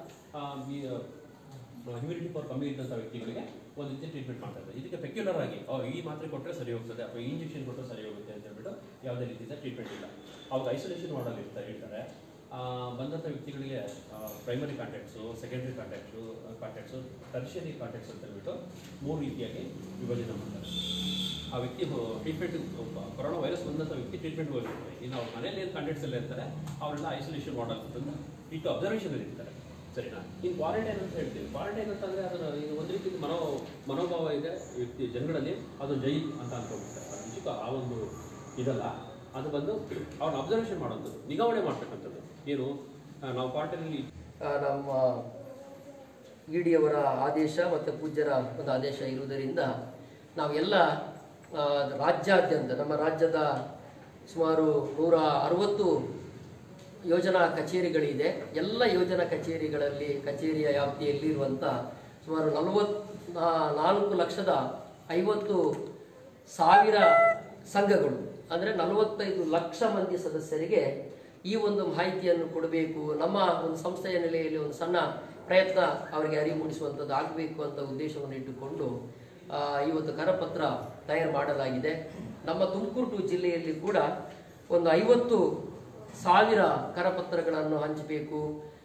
ಹ್ಯೂಮಿಡಿಟಿ ಪವರ್ ಕಮ್ಮಿ ಇದ್ದಂಥ ವ್ಯಕ್ತಿಗಳಿಗೆ ಒಂದು ರೀತಿ ಟ್ರೀಟ್ಮೆಂಟ್ ಮಾಡ್ತಾ ಇದ್ದಾರೆ ಇದಕ್ಕೆ ಪೆಕ್ಯುಲರ್ ಆಗಿ ಓ, ಈ ಮಾತ್ರೆ ಕೊಟ್ಟರೆ ಸರಿ ಹೋಗ್ತದೆ ಅಥವಾ ಈ ಇಂಜೆಕ್ಷನ್ ಕೊಟ್ಟರೆ ಸರಿ ಹೋಗುತ್ತೆ ಅಂತ ಹೇಳ್ಬಿಟ್ಟು ಯಾವುದೇ ರೀತಿಯ ಟ್ರೀಟ್ಮೆಂಟ್ ಇಲ್ಲ ಅವಾಗ ಐಸೋಲೇಷನ್ ಮಾಡಲ್ ಇರ್ತಾರೆ ಹೇಳ್ತಾರೆ ಆ, ಬಂದಂಥ ವ್ಯಕ್ತಿಗಳಿಗೆ primary contacts secondary contacts contacts tertiary contacts ಅಂತ ಹೇಳ್ಬಿಟ್ಟು ಮೂರು ರೀತಿಯಾಗಿ ವಿಭಜನೆ ಮಾಡ್ತಾರೆ ಆ ವ್ಯಕ್ತಿ ಟ್ರೀಟ್ಮೆಂಟ್ ಕೊರೋನಾ ವೈರಸ್ ಬಂದಂಥ ವ್ಯಕ್ತಿ ಟ್ರೀಟ್ಮೆಂಟ್ ಹೋಗಿರ್ತಾರೆ ಇನ್ನು ಅವ್ರ ಮನೇಲಿ ಏನು ಕಾಂಟ್ಯಾಕ್ಟ್ಸ್ ಎಲ್ಲ ಇರ್ತಾರೆ ಅವರೆಲ್ಲ ಐಸೋಲೇಷನ್ ಮಾಡಲ್ ಅಂತಂದು ಇಟ್ಟು ಅಬ್ಸರ್ವೇಷನ್ ಇರ್ತಾರೆ ಸರಿನಾ ಇನ್ನು ಕ್ವಾರಂಟೈನ್ ಅಂತ ಹೇಳ್ತೀವಿ ಕ್ವಾರಂಟೈನ್ ಅಂತಂದ್ರೆ ಅದನ್ನ ಇದು ಒಂದು ರೀತಿ ಮನೋ ಮನೋಭಾವ ಇದೆ ವ್ಯಕ್ತಿ ಜನಗಳಲ್ಲಿ ಅದು ಜೈ ಅಂತ ಅನ್ಕೊಂಡ್ಬಿಡ್ತಾರೆ ಅದು ನಿಜಕ್ಕೂ ಆ ಒಂದು ಇದಲ್ಲ ಅದು ಬಂದು ಅವ್ರನ್ನ ಅಬ್ಸರ್ವೇಷನ್ ಮಾಡೋಂಥದ್ದು ನಿಗಾವಣೆ ಮಾಡ್ತಕ್ಕಂಥದ್ದು ಏನು ಆ, ನಾವು ಕ್ವಾರಂಟೈನಲ್ಲಿ ಆ, ನಮ್ಮ ಇ ಡಿಯವರ ಆದೇಶ ಮತ್ತು ಪೂಜ್ಯರ ಒಂದು ಆದೇಶ ಇರುವುದರಿಂದ ನಾವೆಲ್ಲ ಆ, ರಾಜ್ಯಾದ್ಯಂತ ನಮ್ಮ ರಾಜ್ಯದ ಸುಮಾರು ನೂರ ಅರವತ್ತು ಯೋಜನಾ ಕಚೇರಿಗಳಿದೆ ಎಲ್ಲ ಯೋಜನಾ ಕಚೇರಿಗಳಲ್ಲಿ ಕಚೇರಿಯ ವ್ಯಾಪ್ತಿಯಲ್ಲಿರುವಂಥ ಸುಮಾರು ನಲವತ್ ನಾಲ್ಕು ಲಕ್ಷದ ಐವತ್ತು ಸಾವಿರ ಸಂಘಗಳು ಅಂದರೆ ನಲವತ್ತೈದು ಲಕ್ಷ ಮಂದಿ ಸದಸ್ಯರಿಗೆ ಈ ಒಂದು ಮಾಹಿತಿಯನ್ನು ಕೊಡಬೇಕು ನಮ್ಮ ಒಂದು ಸಂಸ್ಥೆಯ ನೆಲೆಯಲ್ಲಿ ಒಂದು ಸಣ್ಣ ಪ್ರಯತ್ನ ಅವರಿಗೆ ಅರಿವು ಮೂಡಿಸುವಂಥದ್ದು ಆಗಬೇಕು ಅಂತ ಉದ್ದೇಶವನ್ನು ಇಟ್ಟುಕೊಂಡು ಆ, ಇವತ್ತು ಕರಪತ್ರ ತಯಾರು ಮಾಡಲಾಗಿದೆ ನಮ್ಮ ತುಮಕೂರು ಟು ಜಿಲ್ಲೆಯಲ್ಲಿ ಕೂಡ ಒಂದು ಐವತ್ತು ಸಾವಿರ ಕರಪತ್ರಗಳನ್ನು ಹಂಚಬೇಕು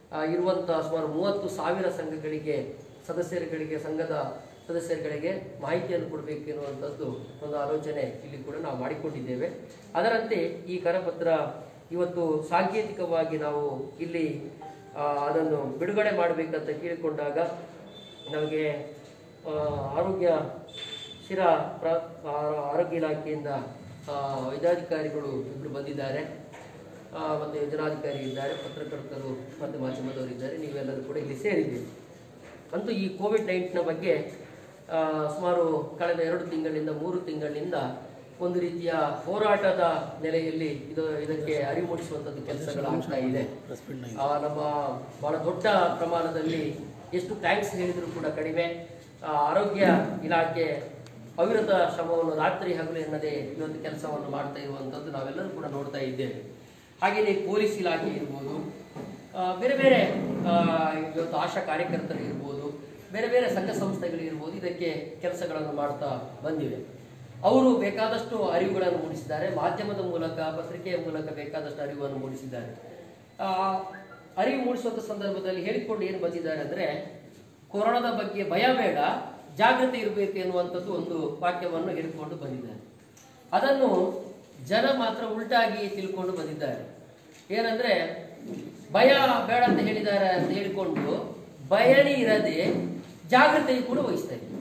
ಆ, ಇರುವಂಥ ಸುಮಾರು ಮೂವತ್ತು ಸಾವಿರ ಸಂಘಗಳಿಗೆ ಸದಸ್ಯರುಗಳಿಗೆ ಸಂಘದ ಸದಸ್ಯರುಗಳಿಗೆ ಮಾಹಿತಿಯನ್ನು ಕೊಡಬೇಕು ಎನ್ನುವಂಥದ್ದು ಒಂದು ಆಲೋಚನೆ ಇಲ್ಲಿ ಕೂಡ ನಾವು ಮಾಡಿಕೊಂಡಿದ್ದೇವೆ ಅದರಂತೆ ಈ ಕರಪತ್ರ ಇವತ್ತು ಸಾಂಕೇತಿಕವಾಗಿ ನಾವು ಇಲ್ಲಿ ಆ, ಅದನ್ನು ಬಿಡುಗಡೆ ಮಾಡಬೇಕಂತ ಕೇಳಿಕೊಂಡಾಗ ನಮಗೆ ಆ, ಆರೋಗ್ಯ ಶಿರಾ ಪ್ರ ಆ- ಆರೋಗ್ಯ ಇಲಾಖೆಯಿಂದ ಆ, ವೈದ್ಯಾಧಿಕಾರಿಗಳು ಇಬ್ಬರು ಬಂದಿದ್ದಾರೆ ಆ, ಮತ್ತು ಯೋಜನಾಧಿಕಾರಿ ಇದ್ದಾರೆ ಪತ್ರಕರ್ತರು ಮತ್ತು ಮಾಧ್ಯಮದವರು ಇದ್ದಾರೆ ನೀವೆಲ್ಲರೂ ಕೂಡ ಇಲ್ಲಿ ಸೇರಿದ್ದೀರಿ ಅಂತೂ ಈ ಕೋವಿಡ್ ನೈನ್ಟೀನ್ ಬಗ್ಗೆ ಆ, ಸುಮಾರು ಕಳೆದ ಎರಡು ತಿಂಗಳಿಂದ ಮೂರು ತಿಂಗಳಿಂದ ಒಂದು ರೀತಿಯ ಹೋರಾಟದ ನೆಲೆಯಲ್ಲಿ ಇದು ಇದಕ್ಕೆ ಅರಿವು ಮೂಡಿಸುವಂಥದ್ದು ಕೆಲಸಗಳಾಗ್ತಾ ಇದೆ ಆ, ನಮ್ಮ ಬಹಳ ದೊಡ್ಡ ಪ್ರಮಾಣದಲ್ಲಿ ಎಷ್ಟು ಥ್ಯಾಂಕ್ಸ್ ಹೇಳಿದರೂ ಕೂಡ ಕಡಿಮೆ ಆ, ಆರೋಗ್ಯ ಇಲಾಖೆ ಅವಿರತ ಶ್ರಮವನ್ನು ರಾತ್ರಿ ಹಗಲು ಎನ್ನದೇ ಇವತ್ತು ಕೆಲಸವನ್ನು ಮಾಡ್ತಾ ಇರುವಂಥದ್ದು ನಾವೆಲ್ಲರೂ ಕೂಡ ನೋಡ್ತಾ ಇದ್ದೇವೆ ಹಾಗೆಯೇ ಪೊಲೀಸ್ ಇಲಾಖೆ ಇರ್ಬೋದು ಆ, ಬೇರೆ ಬೇರೆ ಆ, ಇವತ್ತು ಆಶಾ ಕಾರ್ಯಕರ್ತರು ಇರ್ಬೋದು ಬೇರೆ ಬೇರೆ ಸಂಘ ಸಂಸ್ಥೆಗಳು ಇರ್ಬೋದು ಇದಕ್ಕೆ ಕೆಲಸಗಳನ್ನು ಮಾಡ್ತಾ ಬಂದಿವೆ ಅವರು ಬೇಕಾದಷ್ಟು ಅರಿವುಗಳನ್ನು ಮೂಡಿಸಿದ್ದಾರೆ ಮಾಧ್ಯಮದ ಮೂಲಕ ಪತ್ರಿಕೆಯ ಮೂಲಕ ಬೇಕಾದಷ್ಟು ಅರಿವನ್ನು ಮೂಡಿಸಿದ್ದಾರೆ ಆ, ಅರಿವು ಮೂಡಿಸುವಂಥ ಸಂದರ್ಭದಲ್ಲಿ ಹೇಳಿಕೊಂಡು ಏನು ಬಂದಿದ್ದಾರೆ ಅಂದರೆ ಕೊರೋನಾದ ಬಗ್ಗೆ ಭಯ ಬೇಡ ಜಾಗೃತಿ ಇರಬೇಕು ಎನ್ನುವಂಥದ್ದು ಒಂದು ವಾಕ್ಯವನ್ನು ಹೇಳಿಕೊಂಡು ಬಂದಿದ್ದಾರೆ ಅದನ್ನು ಜನ ಮಾತ್ರ ಉಲ್ಟಾಗಿ ತಿಳ್ಕೊಂಡು ಬಂದಿದ್ದಾರೆ ಏನಂದ್ರೆ ಭಯ ಬೇಡ ಅಂತ ಹೇಳಿದ್ದಾರೆ ಅಂತ ಹೇಳಿಕೊಂಡು ಭಯನೇ ಇರದೆ ಜಾಗೃತಿ ಕೂಡ ವಹಿಸ್ತಾ ಇದ್ದಾರೆ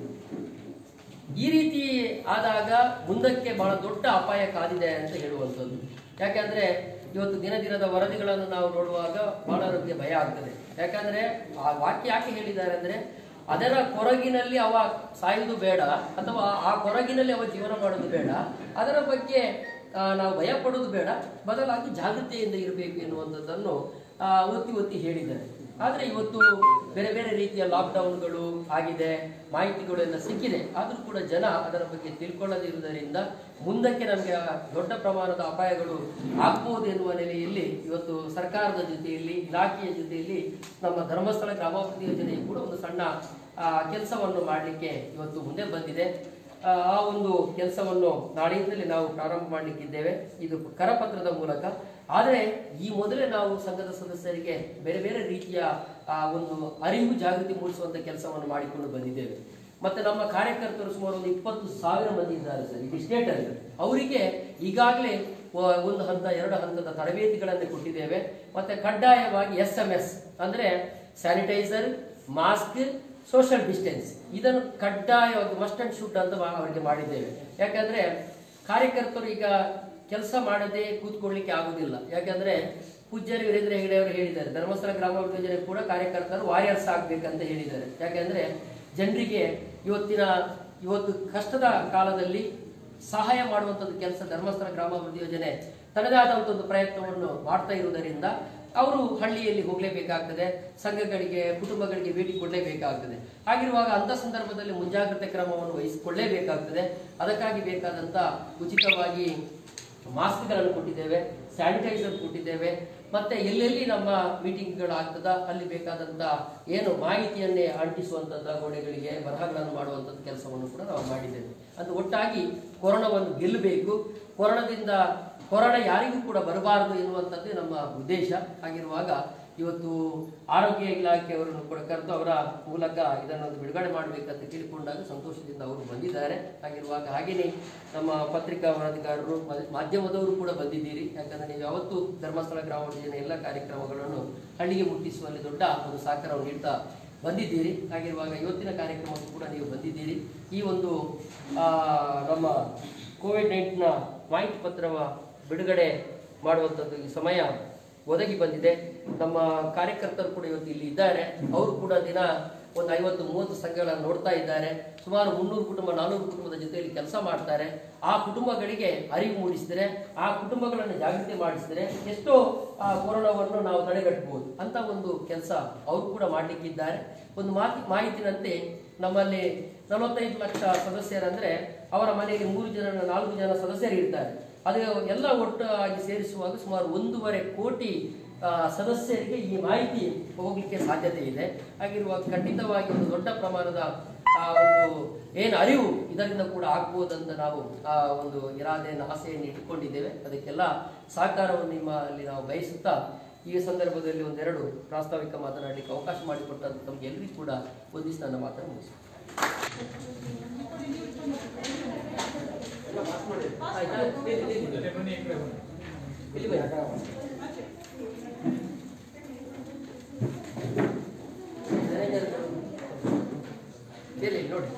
ಈ ರೀತಿ ಆದಾಗ ಮುಂದಕ್ಕೆ ಬಹಳ ದೊಡ್ಡ ಅಪಾಯ ಕಾದಿದೆ ಅಂತ ಹೇಳುವಂಥದ್ದು ಯಾಕಂದ್ರೆ ಇವತ್ತು ದಿನ ದಿನದ ವರದಿಗಳನ್ನು ನಾವು ನೋಡುವಾಗ ಬಹಳ ನಮಗೆ ಭಯ ಆಗ್ತದೆ ಯಾಕಂದ್ರೆ ಆ ವಾಕ್ಯ ಯಾಕೆ ಹೇಳಿದ್ದಾರೆ ಅಂದ್ರೆ ಅದರ ಕೊರಗಿನಲ್ಲಿ ಅವ ಸಾಯುವುದು ಬೇಡ ಅಥವಾ ಆ ಕೊರಗಿನಲ್ಲಿ ಅವ ಜೀವನ ಮಾಡೋದು ಬೇಡ ಅದರ ಬಗ್ಗೆ ಆ, ನಾವು ಭಯ ಪಡೋದು ಬೇಡ ಬದಲಾಗಿ ಜಾಗೃತಿಯಿಂದ ಇರಬೇಕು ಎನ್ನುವಂಥದ್ದನ್ನು ಆ, ಒತ್ತಿ ಒತ್ತಿ ಹೇಳಿದ್ದಾರೆ ಆದರೆ ಇವತ್ತು ಬೇರೆ ಬೇರೆ ರೀತಿಯ ಲಾಕ್ಡೌನ್ಗಳು ಆಗಿದೆ ಮಾಹಿತಿಗಳೆಲ್ಲ ಸಿಕ್ಕಿದೆ ಆದರೂ ಕೂಡ ಜನ ಅದರ ಬಗ್ಗೆ ತಿಳ್ಕೊಳ್ಳದಿರುವುದರಿಂದ ಮುಂದಕ್ಕೆ ನಮಗೆ ದೊಡ್ಡ ಪ್ರಮಾಣದ ಅಪಾಯಗಳು ಆಗ್ಬೋದು ಎನ್ನುವ ನೆಲೆಯಲ್ಲಿ ಇವತ್ತು ಸರ್ಕಾರದ ಜೊತೆಯಲ್ಲಿ ಇಲಾಖೆಯ ಜೊತೆಯಲ್ಲಿ ನಮ್ಮ ಧರ್ಮಸ್ಥಳ ಗ್ರಾಮಾಭಿವೃದ್ಧಿ ಯೋಜನೆಯು ಕೂಡ ಒಂದು ಸಣ್ಣ ಕೆಲಸವನ್ನು ಮಾಡಲಿಕ್ಕೆ ಇವತ್ತು ಮುಂದೆ ಬಂದಿದೆ ಆ ಆ ಒಂದು ಕೆಲಸವನ್ನು ನಾಳೆಯಿಂದಲೇ ನಾವು ಪ್ರಾರಂಭ ಮಾಡಲಿಕ್ಕಿದ್ದೇವೆ ಇದು ಕರಪತ್ರದ ಮೂಲಕ ಆದರೆ ಈ ಮೊದಲೇ ನಾವು ಸಂಘದ ಸದಸ್ಯರಿಗೆ ಬೇರೆ ಬೇರೆ ರೀತಿಯ ಆ ಒಂದು ಅರಿವು ಜಾಗೃತಿ ಮೂಡಿಸುವಂತ ಕೆಲಸವನ್ನು ಮಾಡಿಕೊಂಡು ಬಂದಿದ್ದೇವೆ ಮತ್ತೆ ನಮ್ಮ ಕಾರ್ಯಕರ್ತರು ಸುಮಾರು ಒಂದು ಇಪ್ಪತ್ತು ಸಾವಿರ ಮಂದಿ ಇದ್ದಾರೆ ಸರ್ ಇಡೀ ಸ್ಟೇಟ್ ಅಲ್ಲಿ ಅವರಿಗೆ ಈಗಾಗಲೇ ವ- ಒಂದು ಹಂತ ಎರಡು ಹಂತದ ತರಬೇತಿಗಳನ್ನು ಕೊಟ್ಟಿದ್ದೇವೆ ಮತ್ತೆ ಕಡ್ಡಾಯವಾಗಿ ಎಸ್ ಎಂ ಎಸ್ ಅಂದ್ರೆ ಸ್ಯಾನಿಟೈಸರ್ ಮಾಸ್ಕ್ ಸೋಷಿಯಲ್ ಡಿಸ್ಟೆನ್ಸ್ ಇದನ್ನು ಕಡ್ಡಾಯವಾಗಿ ಮಸ್ಟ್ ಅಂಡ್ ಶೂಟ್ ಅಂತ ಮಾ- ಅವರಿಗೆ ಮಾಡಿದ್ದೇವೆ ಯಾಕಂದ್ರೆ ಕಾರ್ಯಕರ್ತರು ಈಗ ಕೆಲಸ ಮಾಡದೆ ಕೂತ್ಕೊಳ್ಳಿಕ್ಕೆ ಆಗುದಿಲ್ಲ ಯಾಕಂದ್ರೆ ಪೂಜ್ಯರು ವೀರೇಂದ್ರ ಹೆಗಡೆ ಅವರು ಹೇಳಿದ್ದಾರೆ ಧರ್ಮಸ್ಥಳ ಗ್ರಾಮಾಭಿವೃದ್ಧಿ ಯೋಜನೆ ಕೂಡ ಕಾರ್ಯಕರ್ತರು ವಾರಿಯರ್ಸ್ ಆಗ್ಬೇಕಂತ ಹೇಳಿದ್ದಾರೆ ಯಾಕಂದ್ರೆ ಜನರಿಗೆ ಇವತ್ತಿನ ಇವತ್ತು ಕಷ್ಟದ ಕಾಲದಲ್ಲಿ ಸಹಾಯ ಮಾಡುವಂಥದ್ದು ಕೆಲಸ ಧರ್ಮಸ್ಥಳ ಗ್ರಾಮಾಭಿವೃದ್ಧಿ ಯೋಜನೆ ತನ್ನದೇ ಆದಂಥ ಒಂದು ಪ್ರಯತ್ನವನ್ನು ಮಾಡ್ತಾ ಇರುವುದರಿಂದ ಅವರು ಹಳ್ಳಿಯಲ್ಲಿ ಹೋಗಲೇಬೇಕಾಗ್ತದೆ ಸಂಘಗಳಿಗೆ ಕುಟುಂಬಗಳಿಗೆ ಭೇಟಿ ಕೊಡಲೇಬೇಕಾಗ್ತದೆ ಹಾಗಿರುವಾಗ ಅಂಥ ಸಂದರ್ಭದಲ್ಲಿ ಮುಂಜಾಗ್ರತೆ ಕ್ರಮವನ್ನು ವಹಿಸಿಕೊಳ್ಳೇಬೇಕಾಗ್ತದೆ ಅದಕ್ಕಾಗಿ ಬೇಕಾದಂಥ ಉಚಿತವಾಗಿ ಮಾಸ್ಕ್ಗಳನ್ನು ಕೊಟ್ಟಿದ್ದೇವೆ ಸ್ಯಾನಿಟೈಸರ್ ಕೊಟ್ಟಿದ್ದೇವೆ ಮತ್ತೆ ಎಲ್ಲೆಲ್ಲಿ ನಮ್ಮ ಮೀಟಿಂಗ್ಗಳು ಆಗ್ತದ ಅಲ್ಲಿ ಬೇಕಾದಂತ ಏನು ಮಾಹಿತಿಯನ್ನೇ ಅಂಟಿಸುವಂತದ್ದು ಗೋಡೆಗಳಿಗೆ ಬರಹಗಳನ್ನು ಮಾಡುವಂಥದ್ದು ಕೆಲಸವನ್ನು ಕೂಡ ನಾವು ಮಾಡಿದ್ದೇವೆ ಅದು ಒಟ್ಟಾಗಿ ಕೊರೋನಾವನ್ನು ಗೆಲ್ಲಬೇಕು ಕೊರೋನಾದಿಂದ ಕೊರೋನಾ ಯಾರಿಗೂ ಕೂಡ ಬರಬಾರದು ಎನ್ನುವಂಥದ್ದೇ ನಮ್ಮ ಉದ್ದೇಶ ಆಗಿರುವಾಗ ಇವತ್ತು ಆರೋಗ್ಯ ಇಲಾಖೆಯವರನ್ನು ಕೂಡ ಕರೆದು ಅವರ ಮೂಲಕ ಇದನ್ನು ಒಂದು ಬಿಡುಗಡೆ ಮಾಡಬೇಕಂತ ಕೇಳಿಕೊಂಡಾಗ ಸಂತೋಷದಿಂದ ಅವರು ಬಂದಿದ್ದಾರೆ ಹಾಗಿರುವಾಗ ಹಾಗೆಯೇ ನಮ್ಮ ಪತ್ರಿಕಾ ವರದಿಗಾರರು ಮ- ಮಾಧ್ಯಮದವರು ಕೂಡ ಬಂದಿದ್ದೀರಿ ಯಾಕಂದ್ರೆ ನೀವು ಯಾವತ್ತೂ ಧರ್ಮಸ್ಥಳ ಗ್ರಾಮ ಯೋಜನೆ ಎಲ್ಲ ಕಾರ್ಯಕ್ರಮಗಳನ್ನು ಹಳ್ಳಿಗೆ ಮುಟ್ಟಿಸುವಲ್ಲಿ ದೊಡ್ಡ ಒಂದು ಸಹಕಾರವನ್ನು ನೀಡ್ತಾ ಬಂದಿದ್ದೀರಿ ಹಾಗಿರುವಾಗ ಇವತ್ತಿನ ಕಾರ್ಯಕ್ರಮಕ್ಕೂ ಕೂಡ ನೀವು ಬಂದಿದ್ದೀರಿ ಈ ಒಂದು ಆ, ನಮ್ಮ ಕೋವಿಡ್ ನೈನ್ಟೀನ ಮಾಹಿತಿ ಪತ್ರವ ಬಿಡುಗಡೆ ಮಾಡುವಂಥದ್ದು ಈ ಸಮಯ ಒದಗಿ ಬಂದಿದೆ ನಮ್ಮ ಕಾರ್ಯಕರ್ತರು ಕೂಡ ಇವತ್ತು ಇಲ್ಲಿ ಇದ್ದಾರೆ ಅವರು ಕೂಡ ದಿನ ಒಂದು ಐವತ್ತು ಮೂವತ್ತು ಸಂಘಗಳನ್ನು ನೋಡ್ತಾ ಇದ್ದಾರೆ ಸುಮಾರು ಮುನ್ನೂರು ಕುಟುಂಬ ನಾನೂರು ಕುಟುಂಬದ ಜೊತೆಯಲ್ಲಿ ಕೆಲಸ ಮಾಡ್ತಾರೆ ಆ ಕುಟುಂಬಗಳಿಗೆ ಅರಿವು ಮೂಡಿಸಿದರೆ ಆ ಕುಟುಂಬಗಳನ್ನು ಜಾಗೃತಿ ಮಾಡಿಸಿದರೆ ಎಷ್ಟೋ ಆ ಕೊರೋನಾವನ್ನು ನಾವು ತಡೆಗಟ್ಟಬಹುದು ಅಂತ ಒಂದು ಕೆಲಸ ಅವರು ಕೂಡ ಮಾಡಲಿಕ್ಕಿದ್ದಾರೆ ಒಂದು ಮಾತಿ ಮಾಹಿತಿನಂತೆ ನಮ್ಮಲ್ಲಿ ನಲವತ್ತೈದು ಲಕ್ಷ ಸದಸ್ಯರಂದ್ರೆ ಅವರ ಮನೆಯಲ್ಲಿ ಮೂರು ಜನ ನಾಲ್ಕು ಜನ ಸದಸ್ಯರು ಇರ್ತಾರೆ ಅದು ಎಲ್ಲ ಒಟ್ಟಾಗಿ ಸೇರಿಸುವಾಗ ಸುಮಾರು ಒಂದೂವರೆ ಕೋಟಿ ಆ, ಸದಸ್ಯರಿಗೆ ಈ ಮಾಹಿತಿ ಹೋಗ್ಲಿಕ್ಕೆ ಸಾಧ್ಯತೆ ಇದೆ ಹಾಗಿರುವಾಗ ಖಂಡಿತವಾಗಿ ಒಂದು ದೊಡ್ಡ ಪ್ರಮಾಣದ ಆ ಒಂದು ಏನು ಅರಿವು ಇದರಿಂದ ಕೂಡ ಆಗ್ಬೋದಂತ ನಾವು ಆ ಒಂದು ಇರಾದೆಯನ್ನು ಆಸೆಯನ್ನು ಇಟ್ಟುಕೊಂಡಿದ್ದೇವೆ ಅದಕ್ಕೆಲ್ಲ ಸಹಕಾರವನ್ನು ನಿಮ್ಮಲ್ಲಿ ನಾವು ಬಯಸುತ್ತಾ ಈ ಸಂದರ್ಭದಲ್ಲಿ ಒಂದೆರಡು ಪ್ರಾಸ್ತಾವಿಕ ಮಾತನಾಡಲಿಕ್ಕೆ ಅವಕಾಶ ಮಾಡಿಕೊಟ್ಟಂತ ತಮಗೆ ಎಲ್ಲರಿಗೂ ಕೂಡ ವಂದಿಸಿ ನನ್ನ ಮಾತನ್ನು ಮುಗಿಸಿ ಆಯ್ತಾ? ಇಲ್ಲಿ ಬನ್ನಿ. ಎಲ್ಲಿ ನೋಡಿ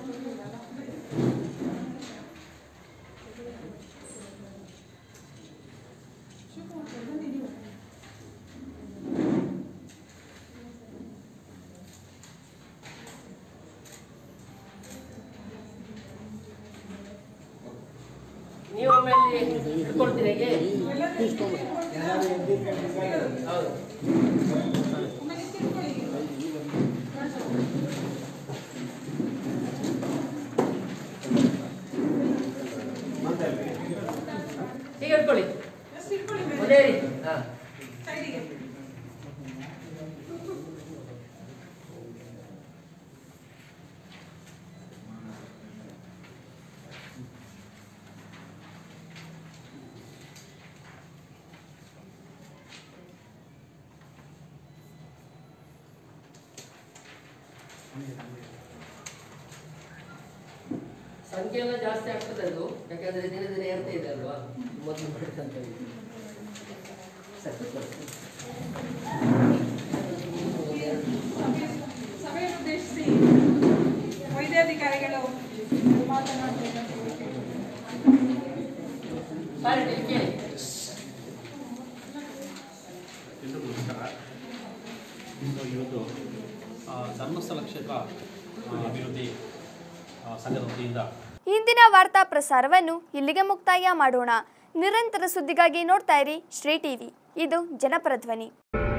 ನೀವು ಆಮೇಲೆ ಇಟ್ಕೊಳ್ತೀರಿ ಹೇಗೆ ಹೌದು ಹೀಗೆ ಇಟ್ಕೊಳ್ಳಿ ಒಂದೇ ರೀತಿ ಹಾ ಸಂಖ್ಯೆ ಎಲ್ಲ ಜಾಸ್ತಿ ಆಗ್ತದೆ ಅದು ಯಾಕಂದ್ರೆ ದಿನ ದಿನ ಏರ್ತಾ ಇದೆ ಅಲ್ವಾ ಮೊದಲು ಮಾಡಿದಂತ ಸರಿ ಕೂತ್ಕೊಳ್ಳಿ. ಸಭೆಯನ್ನು ಉದ್ದೇಶಿಸಿ ವೈದ್ಯಾಧಿಕಾರಿಗಳು ಮಾತನಾಡಬೇಕಂತ ಸರಿ ನೀವು ಕೇಳಿ ಎಲ್ರಿಗೂ ನಮಸ್ಕಾರ ಸೊ ಇವತ್ತು ಆ, ಧರ್ಮಸ್ಥಳ ಕ್ಷೇತ್ರ ಆ, ಅಭಿವೃದ್ಧಿ ಆ, ಸಂಘದ ವತಿಯಿಂದ ಇಂದಿನ ವಾರ್ತಾ ಪ್ರಸಾರವನ್ನು ಇಲ್ಲಿಗೆ ಮುಕ್ತಾಯ ಮಾಡೋಣ ನಿರಂತರ ಸುದ್ದಿಗಾಗಿ ನೋಡ್ತಾ ಇರಿ ಶ್ರೀ ಟಿವಿ ಇದು ಜನಪರ ಧ್ವನಿ